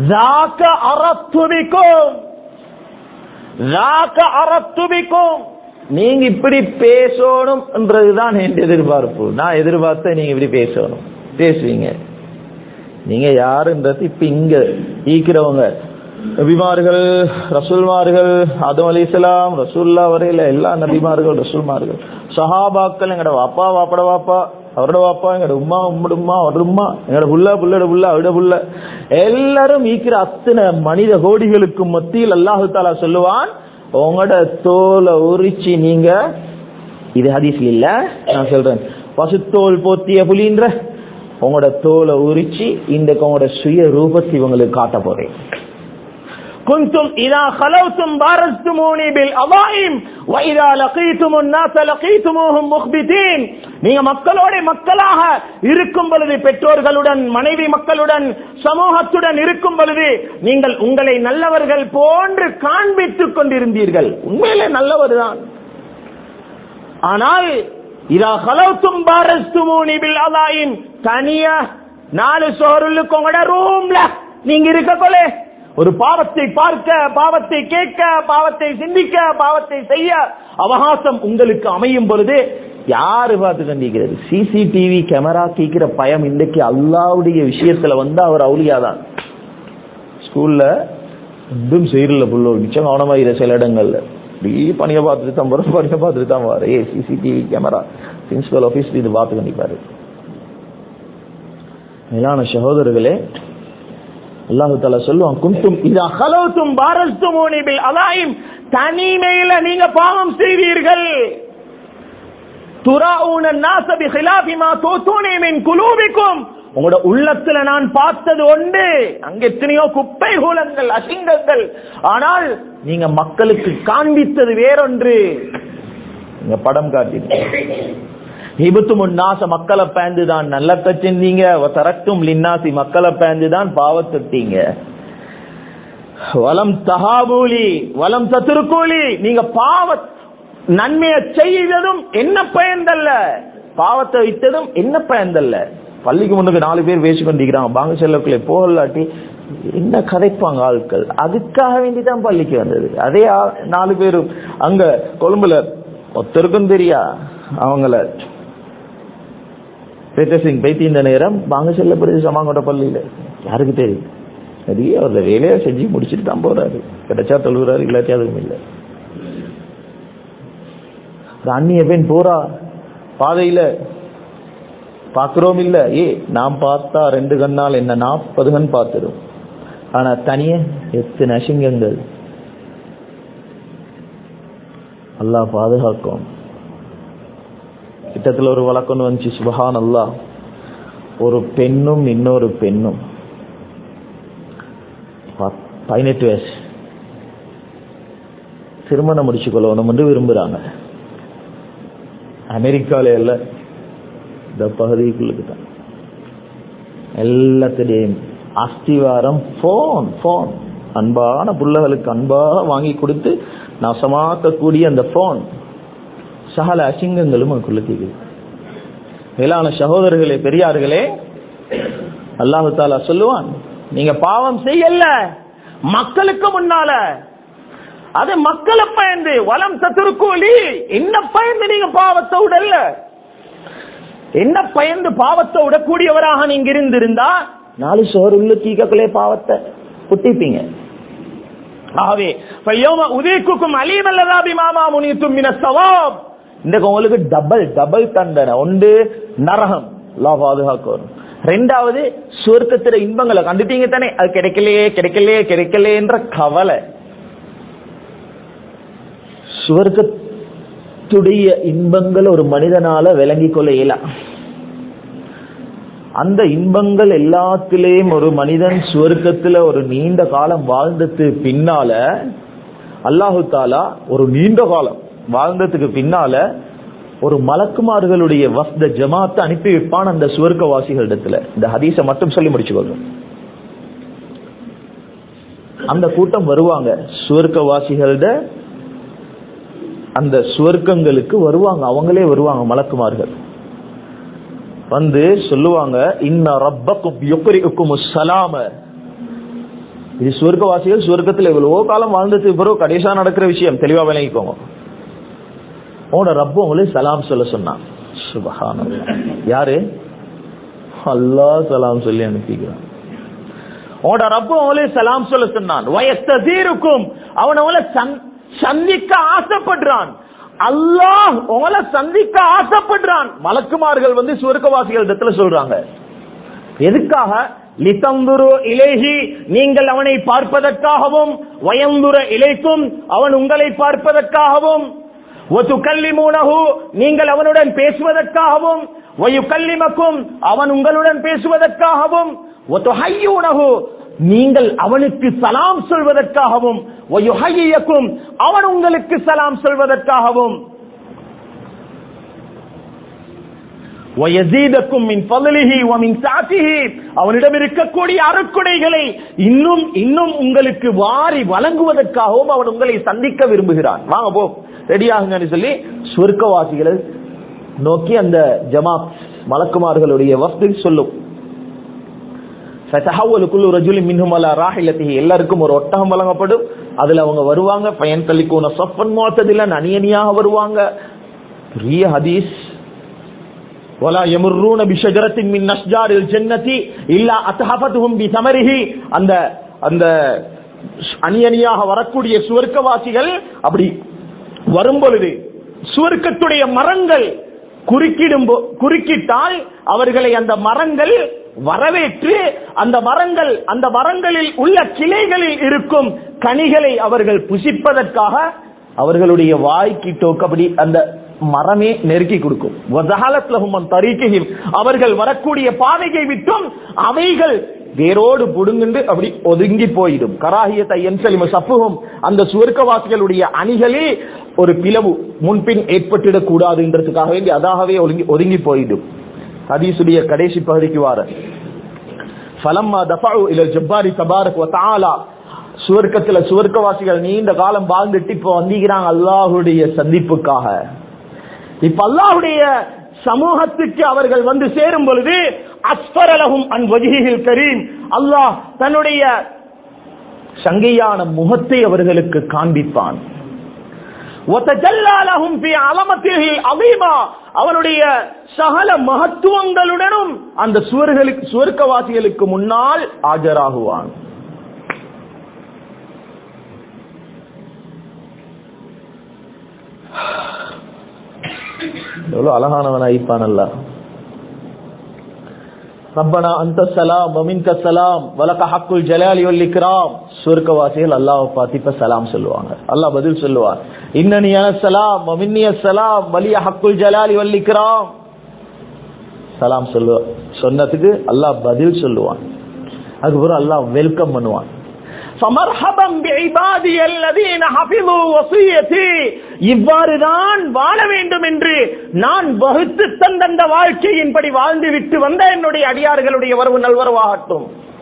அரத்துபிக்கும் நீங்க இப்படி பேசணும்ன்றதுதான் என் எதிர்பார்ப்பு நான் எதிர்பார்த்த நீங்க இப்படி பேசணும் பேசுவீங்க நீங்க யாருன்றது இப்ப இங்க ஈக்கிறவங்க நபிமார்கள் ரசூல்மார்கள் அதம் அலி இஸ்லாம் ரசூல்லா வரையில எல்லா நபிமார்கள் ரசூல்மார்கள் சஹாபாக்கள் எங்கட வாப்பா வாப்பட வாப்பா அவரோட வாப்பா எங்கட உம்மா உம்மட உம்மா அவரோட உம்மா எங்கட புள்ள புள்ளட புள்ள அவட புள்ள எல்லாரும் ஈக்கிற அத்தனை மனித கோடிகளுக்கு மத்தியில் அல்லாஹு தாலா சொல்லுவான் உங்களோட தோலை உரிச்சு நீங்க இது ஹதீஸ்ல இல்ல நான் சொல்றேன் பசுத்தோல் போத்திய புலின்ற உங்களோட தோலை உரிச்சு இந்த உங்களோட சுய ரூபத்தை இவங்களுக்கு காட்ட போறேன் குந்தும் இதா خلوتم بارزتموني بالأضائم وإذا لقيتم الناس لقيتموهم مخبتين நீங்க மக்களோட மக்களாக இருக்கும் பொழுது பெற்றோர்களுடன் மனைவி மக்களுடன் சமூகத்துடன் இருக்கும் பொழுது நீங்கள் உங்களை நல்லவர்கள் போன்று காண்பித்துக் கொண்டிருந்தீர்கள் உண்மையிலே நல்லவர் தான் ஆனால் இதா ஹலவுத்தும் பாரஸ்துமூனி பில் அலாயின் தனியா நாலு சோருளுக்கு உங்களோட ரூம்ல நீங்க இருக்கக்கொள்ளே ஒரு பாவத்தை பார்க்க பாவத்தை கேட்க பாவத்தை சிந்திக்க பாவத்தை செய்ய அவகாசம் உங்களுக்கு அமையும் பொழுது யாரு பார்த்து கண்டிக்கிறது சிசிடிவி கேமரா கேட்கிற பயம் இன்றைக்கு அல்லாவுடைய விஷயத்துல வந்து அவர் அவுலியாதான் ஸ்கூல்ல ஒன்றும் செய்யல புள்ள மிச்சம் கவனமா இரு சில இடங்கள்ல இப்படி பணியை பார்த்துட்டு தான் வரும் பணியை பார்த்துட்டு தான் வர ஏ சிசிடிவி கேமரா பிரின்சிபல் ஆபீஸ் இது பார்த்து கண்டிப்பாரு மேலான சகோதரர்களே அல்லாஹு தாலா சொல்லுவான் குந்தும் இதா ஹலோத்தும் பாரஸ்துமோனி பில் அலாயும் தனிமையில நீங்க பாவம் செய்வீர்கள் துராவுன நாசபி ஹிலாபி மா தோத்தூனி மின் குலூபிக்கும் உங்களோட உள்ளத்துல நான் பார்த்தது ஒன்று அங்க எத்தனையோ குப்பை கூலங்கள் அசிங்கங்கள் ஆனால் நீங்க மக்களுக்கு காண்பித்தது வேறொன்று நீங்க படம் காட்டி இபுத்தும் நாச மக்களை பேந்து தான் நல்ல செஞ்சீங்க தரக்கும் லின்னாசி மக்களை பேந்து தான் பாவத்தட்டீங்க வலம் தகாபூலி வலம் சத்துருக்கூலி நீங்க பாவ நன்மையை செய்ததும் என்ன பயந்தல்ல பாவத்தை வைத்ததும் என்ன பயந்தல்ல பள்ளிக்கு முன்னுக்கு நாலு பேர் பேசி கொண்டிருக்கிறாங்க பாங்க செல்லக்குள்ளே போகலாட்டி என்ன கதைப்பாங்க ஆட்கள் அதுக்காக வேண்டி தான் பள்ளிக்கு வந்தது அதே ஆ- நாலு பேரும் அங்க கொழும்புல ஒருத்தருக்கும் தெரியா அவங்கள சிங் பைத்தி இந்த நேரம் பாங்க செல்லப்படுது சமாங்கோட்ட பள்ளியில யாருக்கு தெரியும் நிறைய அவரோட வேலையை செஞ்சு முடிச்சுட்டு தான் போறாரு கிடைச்சா தொழுகிறாரு இல்லாட்டி அதுவும் இல்லை ஒரு அந்நிய பெண் போறா பாதையில பாக்குறோம் இல்ல ஏ நாம் பார்த்தா ரெண்டு கண்ணால் என்ன நாற்பது கண் பார்த்துடும் ஆனா தனிய எத்தனை அசிங்கங்கள் அல்லாஹ் பாதுகாக்கும் கிட்டத்துல ஒரு வழக்கம் வந்துச்சு சுபஹான் அல்லாஹ் ஒரு பெண்ணும் இன்னொரு பெண்ணும் ப- பதினெட்டு வயசு திருமணம் முடிச்சு கொள்ளணும் என்று விரும்புறாங்க அமெரிக்கால இல்ல இந்த பகுதிக்குள்ளுக்கு தான் எல்லாத்திலையும் அஸ்திவாரம் போன் போன் அன்பான புள்ளகளுக்கு அன்பாக வாங்கி கொடுத்து நாசமாக்கக்கூடிய அந்த போன் சகல அசிங்கங்களும் அதுக்குள்ள கேக்குது மேலான சகோதரர்களே பெரியார்களே அல்லாஹு தாலா சொல்லுவான் நீங்க பாவம் செய்யல மக்களுக்கு முன்னால அது மக்களை பயந்து வலம் சத்துருக்கூலி என்ன பயந்து நீங்க பாவத்தை விடல என்ன பயந்து பாவத்தை விடக்கூடியவராக நீங்க இருந்திருந்தா நாலு சோறு உள்ள தீக்கக்குள்ளே பாவத்தை புட்டிப்பீங்க ஆகவே பையோம உதயக்குக்கும் அலீமல்லதா பிமாமா முனித்தும் மின சவாப் இந்த உங்களுக்கு டபுள் டபுள் தண்டனை ஒன்று நரகம் லா பாதுகாக்கணும் ரெண்டாவது சுவர்க்கத்தில இன்பங்களை கண்டுட்டீங்க தானே அது கிடைக்கலையே கிடைக்கலையே கிடைக்கலையேன்ற கவலை சுவர்க்கத்துடைய இன்பங்கள் ஒரு மனிதனால விளங்கிக் கொள்ள இயலாம் அந்த இன்பங்கள் எல்லாத்திலேயும் ஒரு மனிதன் சுவர்க்கத்துல ஒரு நீண்ட காலம் வாழ்ந்தது பின்னால அல்லாஹு தாலா ஒரு நீண்ட காலம் வாழ்ந்ததுக்கு பின்னால ஒரு மலக்குமார்களுடைய வஸ்த ஜமாத்தை அனுப்பி வைப்பான் அந்த சுவர்க்கவாசிகளிடத்துல இந்த ஹதீஸை மட்டும் சொல்லி முடிச்சுக்கோங்க அந்த கூட்டம் வருவாங்க சுவர்க்கவாசிகளோட அந்த சுவர்க்கங்களுக்கு வருவாங்க அவங்களே வருவாங்க மலக்குமார்கள் வந்து சொல்லுவாங்க இன்ன ரப்பக்கும் யுக்ரிக்கும் சலாம இது சுவர்க்கவாசிகள் சுவர்க்கத்தில் எவ்வளவோ காலம் வாழ்ந்ததுக்கு பிறகு கடைசியா நடக்கிற விஷயம் தெளிவா விளங்கிக்கோங்க உங்களோட ரப்பு உங்களுக்கு சலாம் சொல்ல சொன்னான் சுபஹானல்லாஹ் யாரு அல்லாஹ் சலாம் சொல்லி அனுப்பிக்கிறான் உங்களோட ரப்பு உங்களுக்கு சலாம் சொல்ல சொன்னான் வயஸ்தீருக்கும் அவன் உங்களை சந்- சந்திக்க ஆசைப்படுறான் அல்லாஹ் உங்களை சந்திக்க ஆசைப்படுறான் மலக்குமார்கள் வந்து சுவர்க்கவாசிகள் இடத்துல சொல்றாங்க எதுக்காக லிதந்துரு இலேஹி நீங்கள் அவனை பார்ப்பதற்காகவும் வயந்துர இலைக்கும் அவன் உங்களை பார்ப்பதற்காகவும் ஒத்துக்கல்லிமூனஹு நீங்கள் அவனுடன் பேசுவதற்காகவும் வயுக்கல்லிமக்கும் அவன் உங்களுடன் பேசுவதற்காகவும் ஒத்துஹையூனஹு நீங்கள் அவனுக்கு சலாம் சொல்வதற்காகவும் வயுஹய்யியக்கும் அவன் உங்களுக்கு சலாம் சொல்வதற்காகவும் வயசீதக்கும் மின் பதலிஹி வமின் சாத்திஹி அவனிடம் இருக்கக்கூடிய அருக்குடைகளை இன்னும் இன்னும் உங்களுக்கு வாரி வழங்குவதற்காகவும் அவன் உங்களை சந்திக்க விரும்புகிறான் வாங்க போ ரெடியாகுங்கன்னு சொல்லி சொர்க்கவாசிகளை நோக்கி அந்த ஜமாத் மலக்குமார்களுடைய வஸ்து சொல்லும் ஃபதஹவ்வலு ரஜுலின் மின்ஹும் அலா ராஹிலத்திஹி எல்லாருக்கும் ஒரு ஒட்டகம் வழங்கப்படும் அதுல அவங்க வருவாங்க பயன் தள்ளிக்கோன சஃபன் மோத்ததில்ல அணியணியாக வருவாங்க பெரிய ஹதீஸ் ولا يمرون بشجرة من أشجار الجنة إلا أتحفتهم بثمره அந்த அந்த அணி அணியாக வரக்கூடிய சுவர்க்கவாசிகள் அப்படி வரும் பொழுது சுவர்க்கத்துடைய மரங்கள் குறுக்கிடும் போ- குறுக்கிட்டால் அவர்களை அந்த மரங்கள் வரவேற்று அந்த மரங்கள் அந்த மரங்களில் உள்ள கிளைகளில் இருக்கும் கனிகளை அவர்கள் புசிப்பதற்காக அவர்களுடைய வாய்க்கு டோக்கப்படி அந்த மரமே நெருக்கி கொடுக்கும் வதஹலத் லஹும் அன் தரீகிஹிம். அவர்கள் வரக்கூடிய பாதையை விட்டும் அவைகள் வேரோடு புடுங்குண்டு அப்படி ஒதுங்கி போயிடும் கராகியத்தை என்சலிம சப்புகும் அந்த சுவர்க்கவாசிகளுடைய அணிகளே ஒரு பிளவு முன்பின் ஏற்பட்டிடக் கூடாதுன்றதுக்காக வேண்டி அதாகவே ஒதுங்கி ஒதுங்கி போயிடும் ஹதீசுடைய கடைசி பகுதிக்கு வார ஃபலம்மா தஃபஉ இலல் ஜப்பாரி தபாரக் வ தஆலா சுவர்க்கத்துல சுவர்க்கவாசிகள் நீண்ட காலம் வாழ்ந்துட்டு இப்ப வந்திக்கிறாங்க அல்லாஹ்வுடைய சந்திப்புக்காக இப்ப அல்லாஹ்வுடைய சமூகத்துக்கு அவர்கள் வந்து சேரும் பொழுது அஸ்பரலகும் அன் வஜிஹில் கரீம் அல்லாஹ் தன்னுடைய சங்கையான முகத்தை அவர்களுக்கு காண்பிப்பான் وَتَجَلَّى لَهُمْ فِي عَلَمَتِهِ الْعَظِيمَةِ அவனுடைய சகல மகத்துவங்களுடனும் அந்த சுவர்களுக்கு சுவர்க்கவாசிகளுக்கு முன்னால் ஆஜராகுவான் எவ்வளவு அழகானவன் ஐப்பான் அல்ல ரப்பனா அந்த சலாம் வமின்க சலாம் வலக ஹக்குல் ஜலாலி வல் இக்ராம் சுவர்க்கவாசிகள் அல்லாஹ்வை பார்த்து இப்ப சலாம் சொல்லுவாங்க அல்லாஹ் பதில் சொல்லுவார் இன்னனி அன சலாம் வமின்னிய சலாம் வலிய ஹக்குல் ஜலாலி வல் இக்ராம் சலாம் சொல்லுவா சொன்னதுக்கு அல்லாஹ் பதில் சொல்லுவான் அதுக்கப்புறம் அல்லாஹ் வெல்கம் பண்ணுவான் فَمَرْحَبًا بِعِبَادِيَ الَّذِينَ حَفِظُوا وَصِيَّتِي இவ்வாறுதான் வாழ வேண்டும் என்று நான் வகுத்து தந்த அந்த வாழ்க்கையின்படி வாழ்ந்து விட்டு வந்த என்னுடைய அடியார்களுடைய வரவு நல்வரவாகட்டும்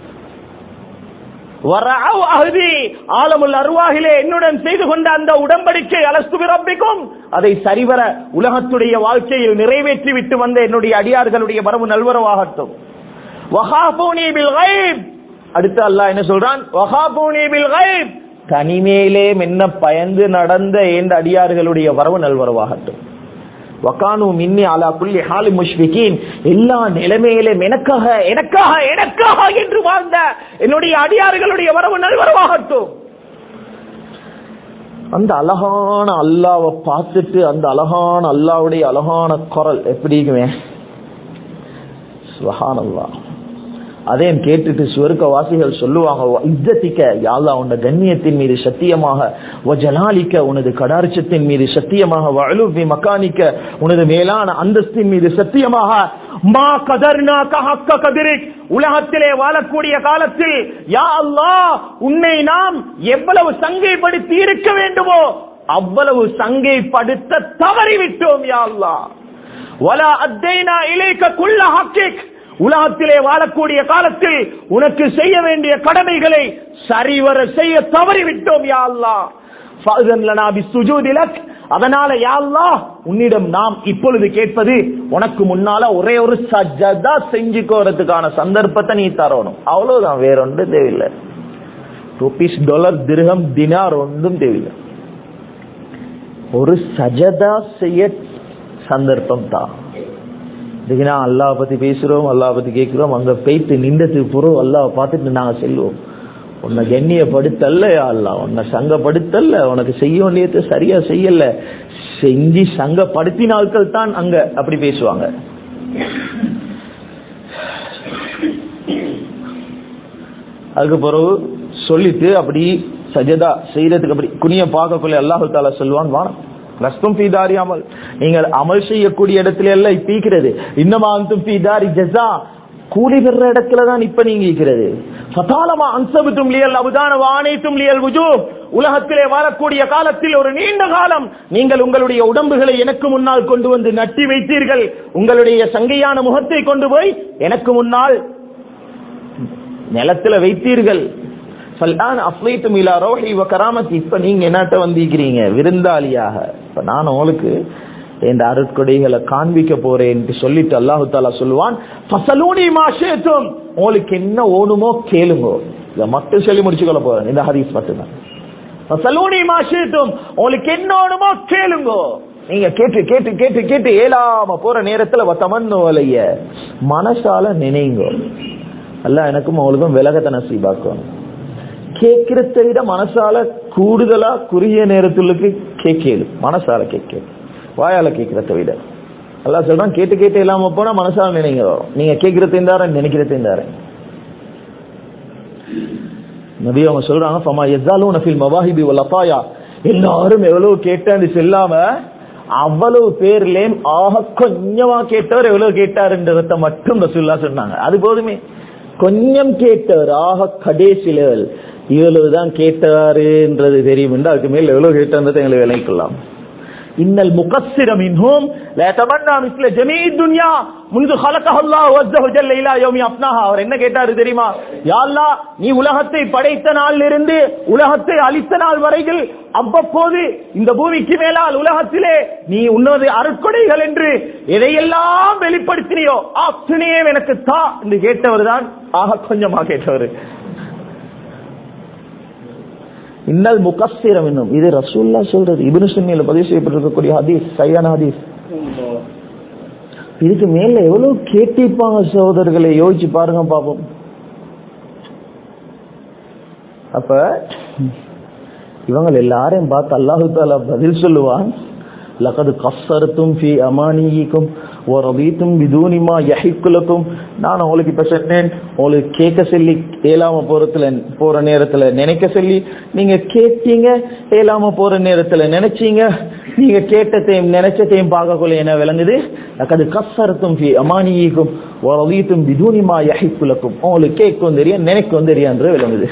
வரஅவ் அஹ்தி ஆலமுல் அருவாகிலே என்னுடன் செய்து கொண்ட அந்த உடன்படிக்கை அலஸ்து பிரப்பிக்கும் அதை சரிவர உலகத்துடைய வாழ்க்கையில் நிறைவேற்றி விட்டு வந்த என்னுடைய அடியார்களுடைய வரவு நல்வரவாகட்டும் வஹாபூனி பில் கைப் அடுத்து அல்லாஹ் என்ன சொல்றான் வஹாபூனி பில் கைப் தனிமேலே மென்ன பயந்து நடந்த இந்த அடியார்களுடைய வரவு நல்வரவாகட்டும் வகானு மின்னி அலா குல்லி ஹாலி முஷ்பிகீன் எல்லா நிலைமையிலும் எனக்காக எனக்காக எனக்காக என்று வாழ்ந்த என்னுடைய அடியார்களுடைய வரவு நல்வரவாகட்டும் அந்த அழகான அல்லாவை பார்த்துட்டு அந்த அழகான அல்லாவுடைய அழகான குரல் எப்படி இருக்குமே சுஹானல்லாஹ் அதையும் கேட்டுட்டு சுவர்க்க வாசிகள் சொல்லுவாங்க இத்தத்திக்க யாழ்லா உன்ன கண்ணியத்தின் மீது சத்தியமாக ஜலாலிக்க உனது கடாரிச்சத்தின் மீது சத்தியமாக வலுவி மக்கானிக்க உனது மேலான அந்தஸ்தின் மீது சத்தியமாக மா கதர்னா கஹக்க கதிரிக் உலகத்திலே வாழக்கூடிய காலத்தில் யா அல்லாஹ் உன்னை நாம் எவ்வளவு சங்கைப்படுத்தி இருக்க வேண்டுமோ அவ்வளவு சங்கைப்படுத்த தவறிவிட்டோம் யா அல்லாஹ் வலா அத்தைனா இலைக்க குள்ள ஹக்கிக் உலகத்திலே வாழக்கூடிய காலத்தில் உனக்கு செய்ய வேண்டிய கடமைகளை சரிவர செய்ய தவறிவிட்டோம் யா அல்லாஹ் ஃபஅதன் லனா பிஸ்ஸுஜூதி லக் அதனால யா அல்லாஹ் உன்னிடம் நாம் இப்பொழுது கேட்பது உனக்கு முன்னால ஒரே ஒரு சஜதா செஞ்சுக்கோறதுக்கான சந்தர்ப்பத்தை நீ தரணும் அவ்வளவுதான் வேற ஒன்றும் தேவையில்லை ருபீஸ் டாலர் திரகம் தினார் ஒன்றும் தேவையில்லை ஒரு சஜதா செய்ய சந்தர்ப்பம் தான் இதுக்கு நான் அல்லாஹ் பத்தி பேசுறோம் அல்லாஹ் பத்தி கேட்கிறோம் அங்க போயிட்டு நின்றதுக்கு பிறகு அல்லாஹ் பார்த்துட்டு நாங்க செல்வோம் உன்னை கண்ணியப்படுத்தல்ல யா அல்லாஹ் உன்னை சங்கப்படுத்தல்ல உனக்கு செய்ய வேண்டியதை சரியா செய்யல செஞ்சு சங்கப்படுத்தின ஆட்கள் தான் அங்க அப்படி பேசுவாங்க அதுக்கு பிறகு சொல்லிட்டு அப்படி சஜதா செய்யறதுக்கு அப்படி குனிய பார்க்கக்குள்ள அல்லாஹு தாலா சொல்லுவான் வானம் நஷ்டம் பீதாரி அமல் நீங்கள் அமல் செய்யக்கூடிய இடத்துல எல்லாம் பீக்கிறது இன்னமா அந்தும் பீதாரி ஜஸா கூலி பெற இடத்துல தான் இப்ப நீங்க இருக்கிறது ஃபதாலமா அன்சபுத்தும் லியல் அபுதான வானைத்தும் லியல் வுஜூ உலகத்திலே வாழக்கூடிய காலத்தில் ஒரு நீண்ட காலம் நீங்கள் உங்களுடைய உடம்புகளை எனக்கு முன்னால் கொண்டு வந்து நட்டி வைத்தீர்கள் உங்களுடைய சங்கையான முகத்தை கொண்டு போய் எனக்கு முன்னால் நிலத்துல வைத்தீர்கள் ஃபல்ஆன் அஃப்லைத்தும் இலா ரோஹி வ கராமத்தி இப்ப நீங்க என்னட்ட வந்திருக்கிறீங்க விருந்தாளியாக இப்ப நான் உங்களுக்கு இந்த அருட்கொடைகளை காண்பிக்க போறேன் என்று சொல்லிட்டு அல்லாஹு தாலா சொல்லுவான் ஃபசலூனி மாஷேத்தும் உங்களுக்கு என்ன ஓணுமோ கேளுங்க இதை மட்டும் சொல்லி முடிச்சுக்கொள்ள போறேன் இந்த ஹதீஸ் மட்டும்தான் ஃபசலூனி மாஷேத்தும் உங்களுக்கு என்ன ஓணுமோ கேளுங்க நீங்க கேட்டு கேட்டு கேட்டு கேட்டு ஏலாம போற நேரத்துல வத்தமன்னு வலைய மனசால நினைங்க அல்ல எனக்கும் அவளுக்கும் விலகத்தை நசீபாக்கும் கேட்கிறத விட மனசால கூடுதலா குறுகிய நேரத்துக்கு கேட்கலும் மனசால கேட்கலும் வாயால கேட்கிறத விட அல்லா சொல்றான் கேட்டு கேட்டு இல்லாம போனா மனசால நினைங்க வரும் நீங்க கேட்கறதையும் தாரேன் நினைக்கிறதையும் தாரேன் நபி அவங்க சொல்றாங்க ஃபமா யஸாலூன ஃபில் மவாஹிபி வல் அதாயா எல்லாரும் எவ்வளவு கேட்டான்னு சொல்லாம அவ்வளவு பேர்லேயும் ஆக கொஞ்சமா கேட்டவர் எவ்வளவு கேட்டாருன்றத மட்டும் ரசூல்லா சொன்னாங்க அது போதுமே கொஞ்சம் கேட்டவர் ஆக கடைசி லெவல் இவ்வளவுதான் கேட்டாருன்றது தெரியும் என்று அதுக்கு மேல் எவ்வளவு கேட்டார்ன்றதை எங்களை விளங்கிக்கொள்ளலாம் இன்னல் முகஸ்ஸிர மின்ஹும் லா தமன்னா மிஸ்ல ஜமீ துன்யா முன்து خلقه الله عز وجل الى يوم افناها அவர் என்ன கேட்டாரு தெரியுமா யா அல்லாஹ் நீ உலகத்தை படைத்த நாளிலிருந்து இருந்து உலகத்தை அழித்த நாள் வரையில் அவ்வப்போது இந்த பூமிக்கு மேலால் உலகத்திலே நீ உன்னது அருட்கொடைகள் என்று எதையெல்லாம் வெளிப்படுத்தினியோ அத்தனையே எனக்கு தா என்று கேட்டவர் தான் ஆக கொஞ்சமா கேட்டவர் இன்னல் முகஸ்திரம் என்னும் இது ரசூல்லா சொல்றது இப்னு சுன்னியில பதிவு செய்யப்பட்டிருக்கக்கூடிய ஹதீஸ் சரியான ஹதீஸ் இதுக்கு மேல எவ்வளவு கேட்டிருப்பாங்க சகோதரர்களை யோசிச்சு பாருங்க பாப்போம் அப்ப இவங்க எல்லாரையும் பார்த்து அல்லாஹு தாலா பதில் சொல்லுவான் லகது கஸ்ஸரத்தும் ஃபி அமானியிக்கும் வரதீத்தும் பிதூனிமா யஹிக்குலக்கும் நான் உங்களுக்கு இப்ப சொன்னேன் உங்களுக்கு கேட்க சொல்லி ஏலாம போறதுல போற நேரத்துல நினைக்க சொல்லி நீங்க கேட்டீங்க ஏலாம போற நேரத்துல நினைச்சீங்க நீங்க கேட்டதையும் நினைச்சதையும் பார்க்கக்குள்ள என்ன விளங்குது லகது கஸ்ஸரத்தும் ஃபி அமானியிக்கும் வரதீத்தும் பிதூனிமா யஹிக்குலக்கும் உங்களுக்கு கேட்கும் தெரியும் நினைக்கும் தெரியான்றது விளங்குது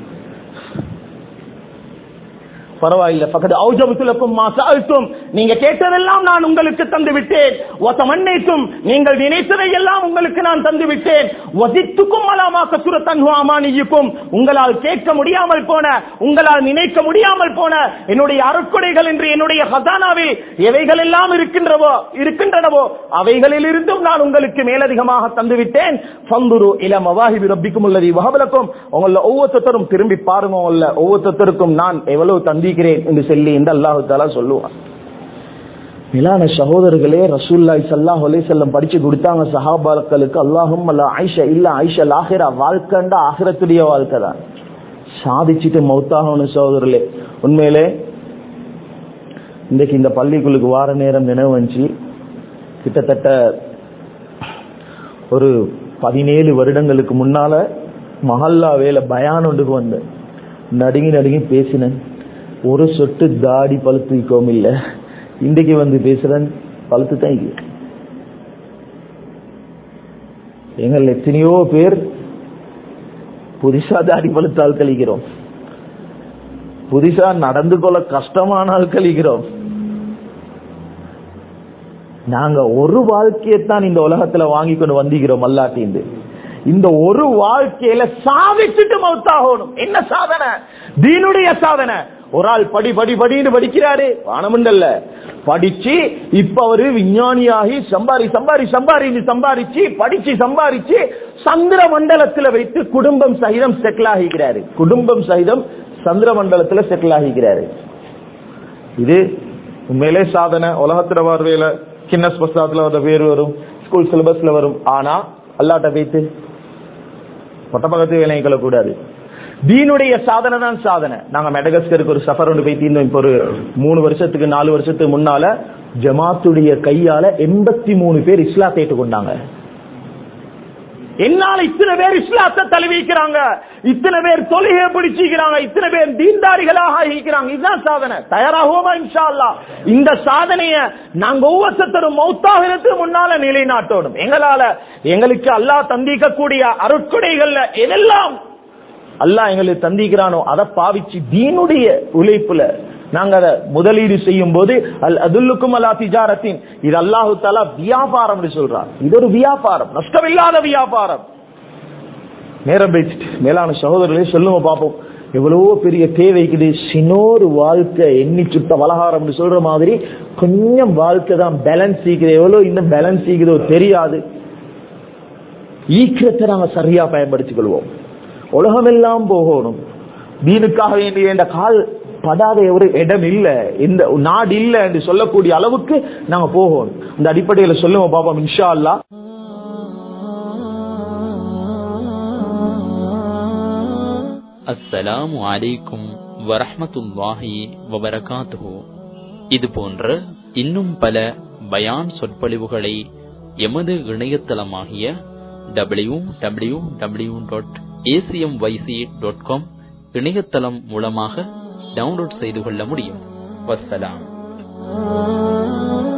பரவாயில்லை பக்கத்து ஔஜபத்துலக்கும் மாசாழ்த்தும் நீங்க கேட்டதெல்லாம் நான் உங்களுக்கு தந்து விட்டேன் ஒத்தமன்னைக்கும் நீங்கள் நினைத்ததை எல்லாம் உங்களுக்கு நான் தந்து விட்டேன் வசித்துக்கும் அலாமா கசுர தன்ஹுவாமானியுக்கும் உங்களால் கேட்க முடியாமல் போன உங்களால் நினைக்க முடியாமல் போன என்னுடைய அருட்கொடைகள் என்று என்னுடைய ஹசானாவில் எவைகள் எல்லாம் இருக்கின்றவோ இருக்கின்றனவோ அவைகளில் இருந்தும் நான் உங்களுக்கு மேலதிகமாக தந்து விட்டேன் பந்துரு இல மவாஹிபி ரப்பிக்கும் உள்ளதி வகபலக்கும் உங்கள ஒவ்வொருத்தரும் திரும்பி பாருங்க உங்கள ஒவ்வொருத்தருக்கும் நான் எவ்வளவு தந்திக்கிறேன் என்று சொல்லி இந்த அல்லாஹு தாலா சொல்லுவான் மிலான சகோதரர்களே ரசூல்லாய் சல்லாஹ் செல்லம் படிச்சு கொடுத்தாங்க சஹாபாக்களுக்கு அல்லாஹும் அல்ல ஆயிஷா இல்ல ஆயிஷா லாஹிரா வாழ்க்கைண்டா ஆகிரத்துடைய வாழ்க்கை தான் சாதிச்சுட்டு மௌத்தாகணும் சகோதரர்களே உண்மையிலே இன்றைக்கு இந்த பள்ளிக்குள்ளுக்கு வார நேரம் நினைவு வந்துச்சு கிட்டத்தட்ட ஒரு பதினேழு வருடங்களுக்கு முன்னால மஹல்லா வேலை பயான் ஒன்றுக்கு வந்தேன் நடுங்கி நடுங்கி பேசினேன் ஒரு சொட்டு தாடி பழுத்துக்கோம் இல்ல இன்றைக்கு வந்து பேசுறேன் பழுத்து தான் இருக்கு எங்கள் எத்தனையோ பேர் புதுசா தாடி பழுத்தால் கழிக்கிறோம் புதுசா நடந்து கொள்ள கஷ்டமானால் கழிக்கிறோம் நாங்க ஒரு வாழ்க்கையைத்தான் இந்த உலகத்துல வாங்கி கொண்டு வந்திக்கிறோம் அல்லாட்டிந்து இந்த ஒரு வாழ்க்கையில சாதிச்சுட்டு மௌத்தாகணும் என்ன சாதனை தீனுடைய சாதனை ஒரு ஆள் படி படி படின்னு படிக்கிறாரு வானமுண்டல்ல படிச்சு இப்ப அவரு விஞ்ஞானியாகி சம்பாரி சம்பாரி சம்பாரி சம்பாரிச்சு படிச்சு சம்பாரிச்சு சந்திர மண்டலத்துல வைத்து குடும்பம் சகிதம் செட்டில் ஆகிக்கிறாரு குடும்பம் சகிதம் சந்திர மண்டலத்துல செட்டில் ஆகிக்கிறாரு இது உண்மையிலே சாதனை உலகத்துல பார்வையில கின்னஸ் புஸ்தகத்துல வந்த பேர் வரும் ஸ்கூல் சிலபஸ்ல வரும் ஆனா அல்லாட்ட வைத்து மொத்த பக்கத்து வேலையை கொள்ளக்கூடாது தீனுடைய சாதனை தான் சாதனை நாங்க மெடகஸ்கருக்கு ஒரு சஃபர் ஒன்று போய் தீர்ந்தோம் இப்போ ஒரு மூணு வருஷத்துக்கு நாலு வருஷத்துக்கு முன்னால ஜமாத்துடைய கையால எண்பத்தி மூணு பேர் இஸ்லாத்தை ஏற்றுக்கொண்டாங்க என்னால இத்தனை பேர் இஸ்லாத்தை தழுவிக்கிறாங்க இத்தனை பேர் தொழுகையை பிடிச்சிக்கிறாங்க இத்தனை பேர் தீன்தாரிகளாக இருக்கிறாங்க இதுதான் சாதனை தயாராகுவோமா இன்ஷா அல்லா இந்த சாதனைய நாங்க ஒவ்வொருத்தரும் மௌத்தாகிறதுக்கு முன்னால நிலைநாட்டணும் எங்களால எங்களுக்கு அல்லாஹ் தந்திக்கக்கூடிய அருட்கொடைகள்ல எதெல்லாம் அல்லாஹ் எங்களுக்கு தந்திக்கிறானோ அதை பாவிச்சு தீனுடைய உழைப்புல நாங்க அதை முதலீடு செய்யும் போது அல் அதுல்லுக்கும் அல்லா திஜாரத்தின் இது அல்லாஹு தாலா வியாபாரம் சொல்றார் இது ஒரு வியாபாரம் நஷ்டமில்லாத வியாபாரம் நேரம் பேசிட்டு மேலான சகோதரர்களே சொல்லுங்க பார்ப்போம் எவ்வளவோ பெரிய தேவைக்குது சினோரு வாழ்க்கை எண்ணி சுத்த வலகாரம் சொல்ற மாதிரி கொஞ்சம் வாழ்க்கை தான் பேலன்ஸ் ஈக்குது எவ்வளவு இன்னும் பேலன்ஸ் ஈக்குதோ தெரியாது ஈக்கிரத்தை நாங்க சரியா பயன்படுத்திக் கொள்வோம் உலகமெல்லாம் போகணும் தீனுக்காக வேண்டிய இந்த கால் படாத ஒரு இடம் இல்ல இந்த நாடு இல்ல என்று சொல்லக்கூடிய அளவுக்கு நாங்க போகணும் அந்த அடிப்படையில சொல்லுவோம் பாப்போம் இன்ஷா அல்லா அஸ்ஸலாமு அலைக்கும் வரஹ்மத்துல்லாஹி வபரகாத்துஹு இது போன்ற இன்னும் பல பயான் சொற்பொழிவுகளை எமது இணையதளமாகிய W W W dot ACM YC dot com இணையதளம் மூலமாக டவுன்லோட் செய்து கொள்ள முடியும் வஸ்ஸலாம்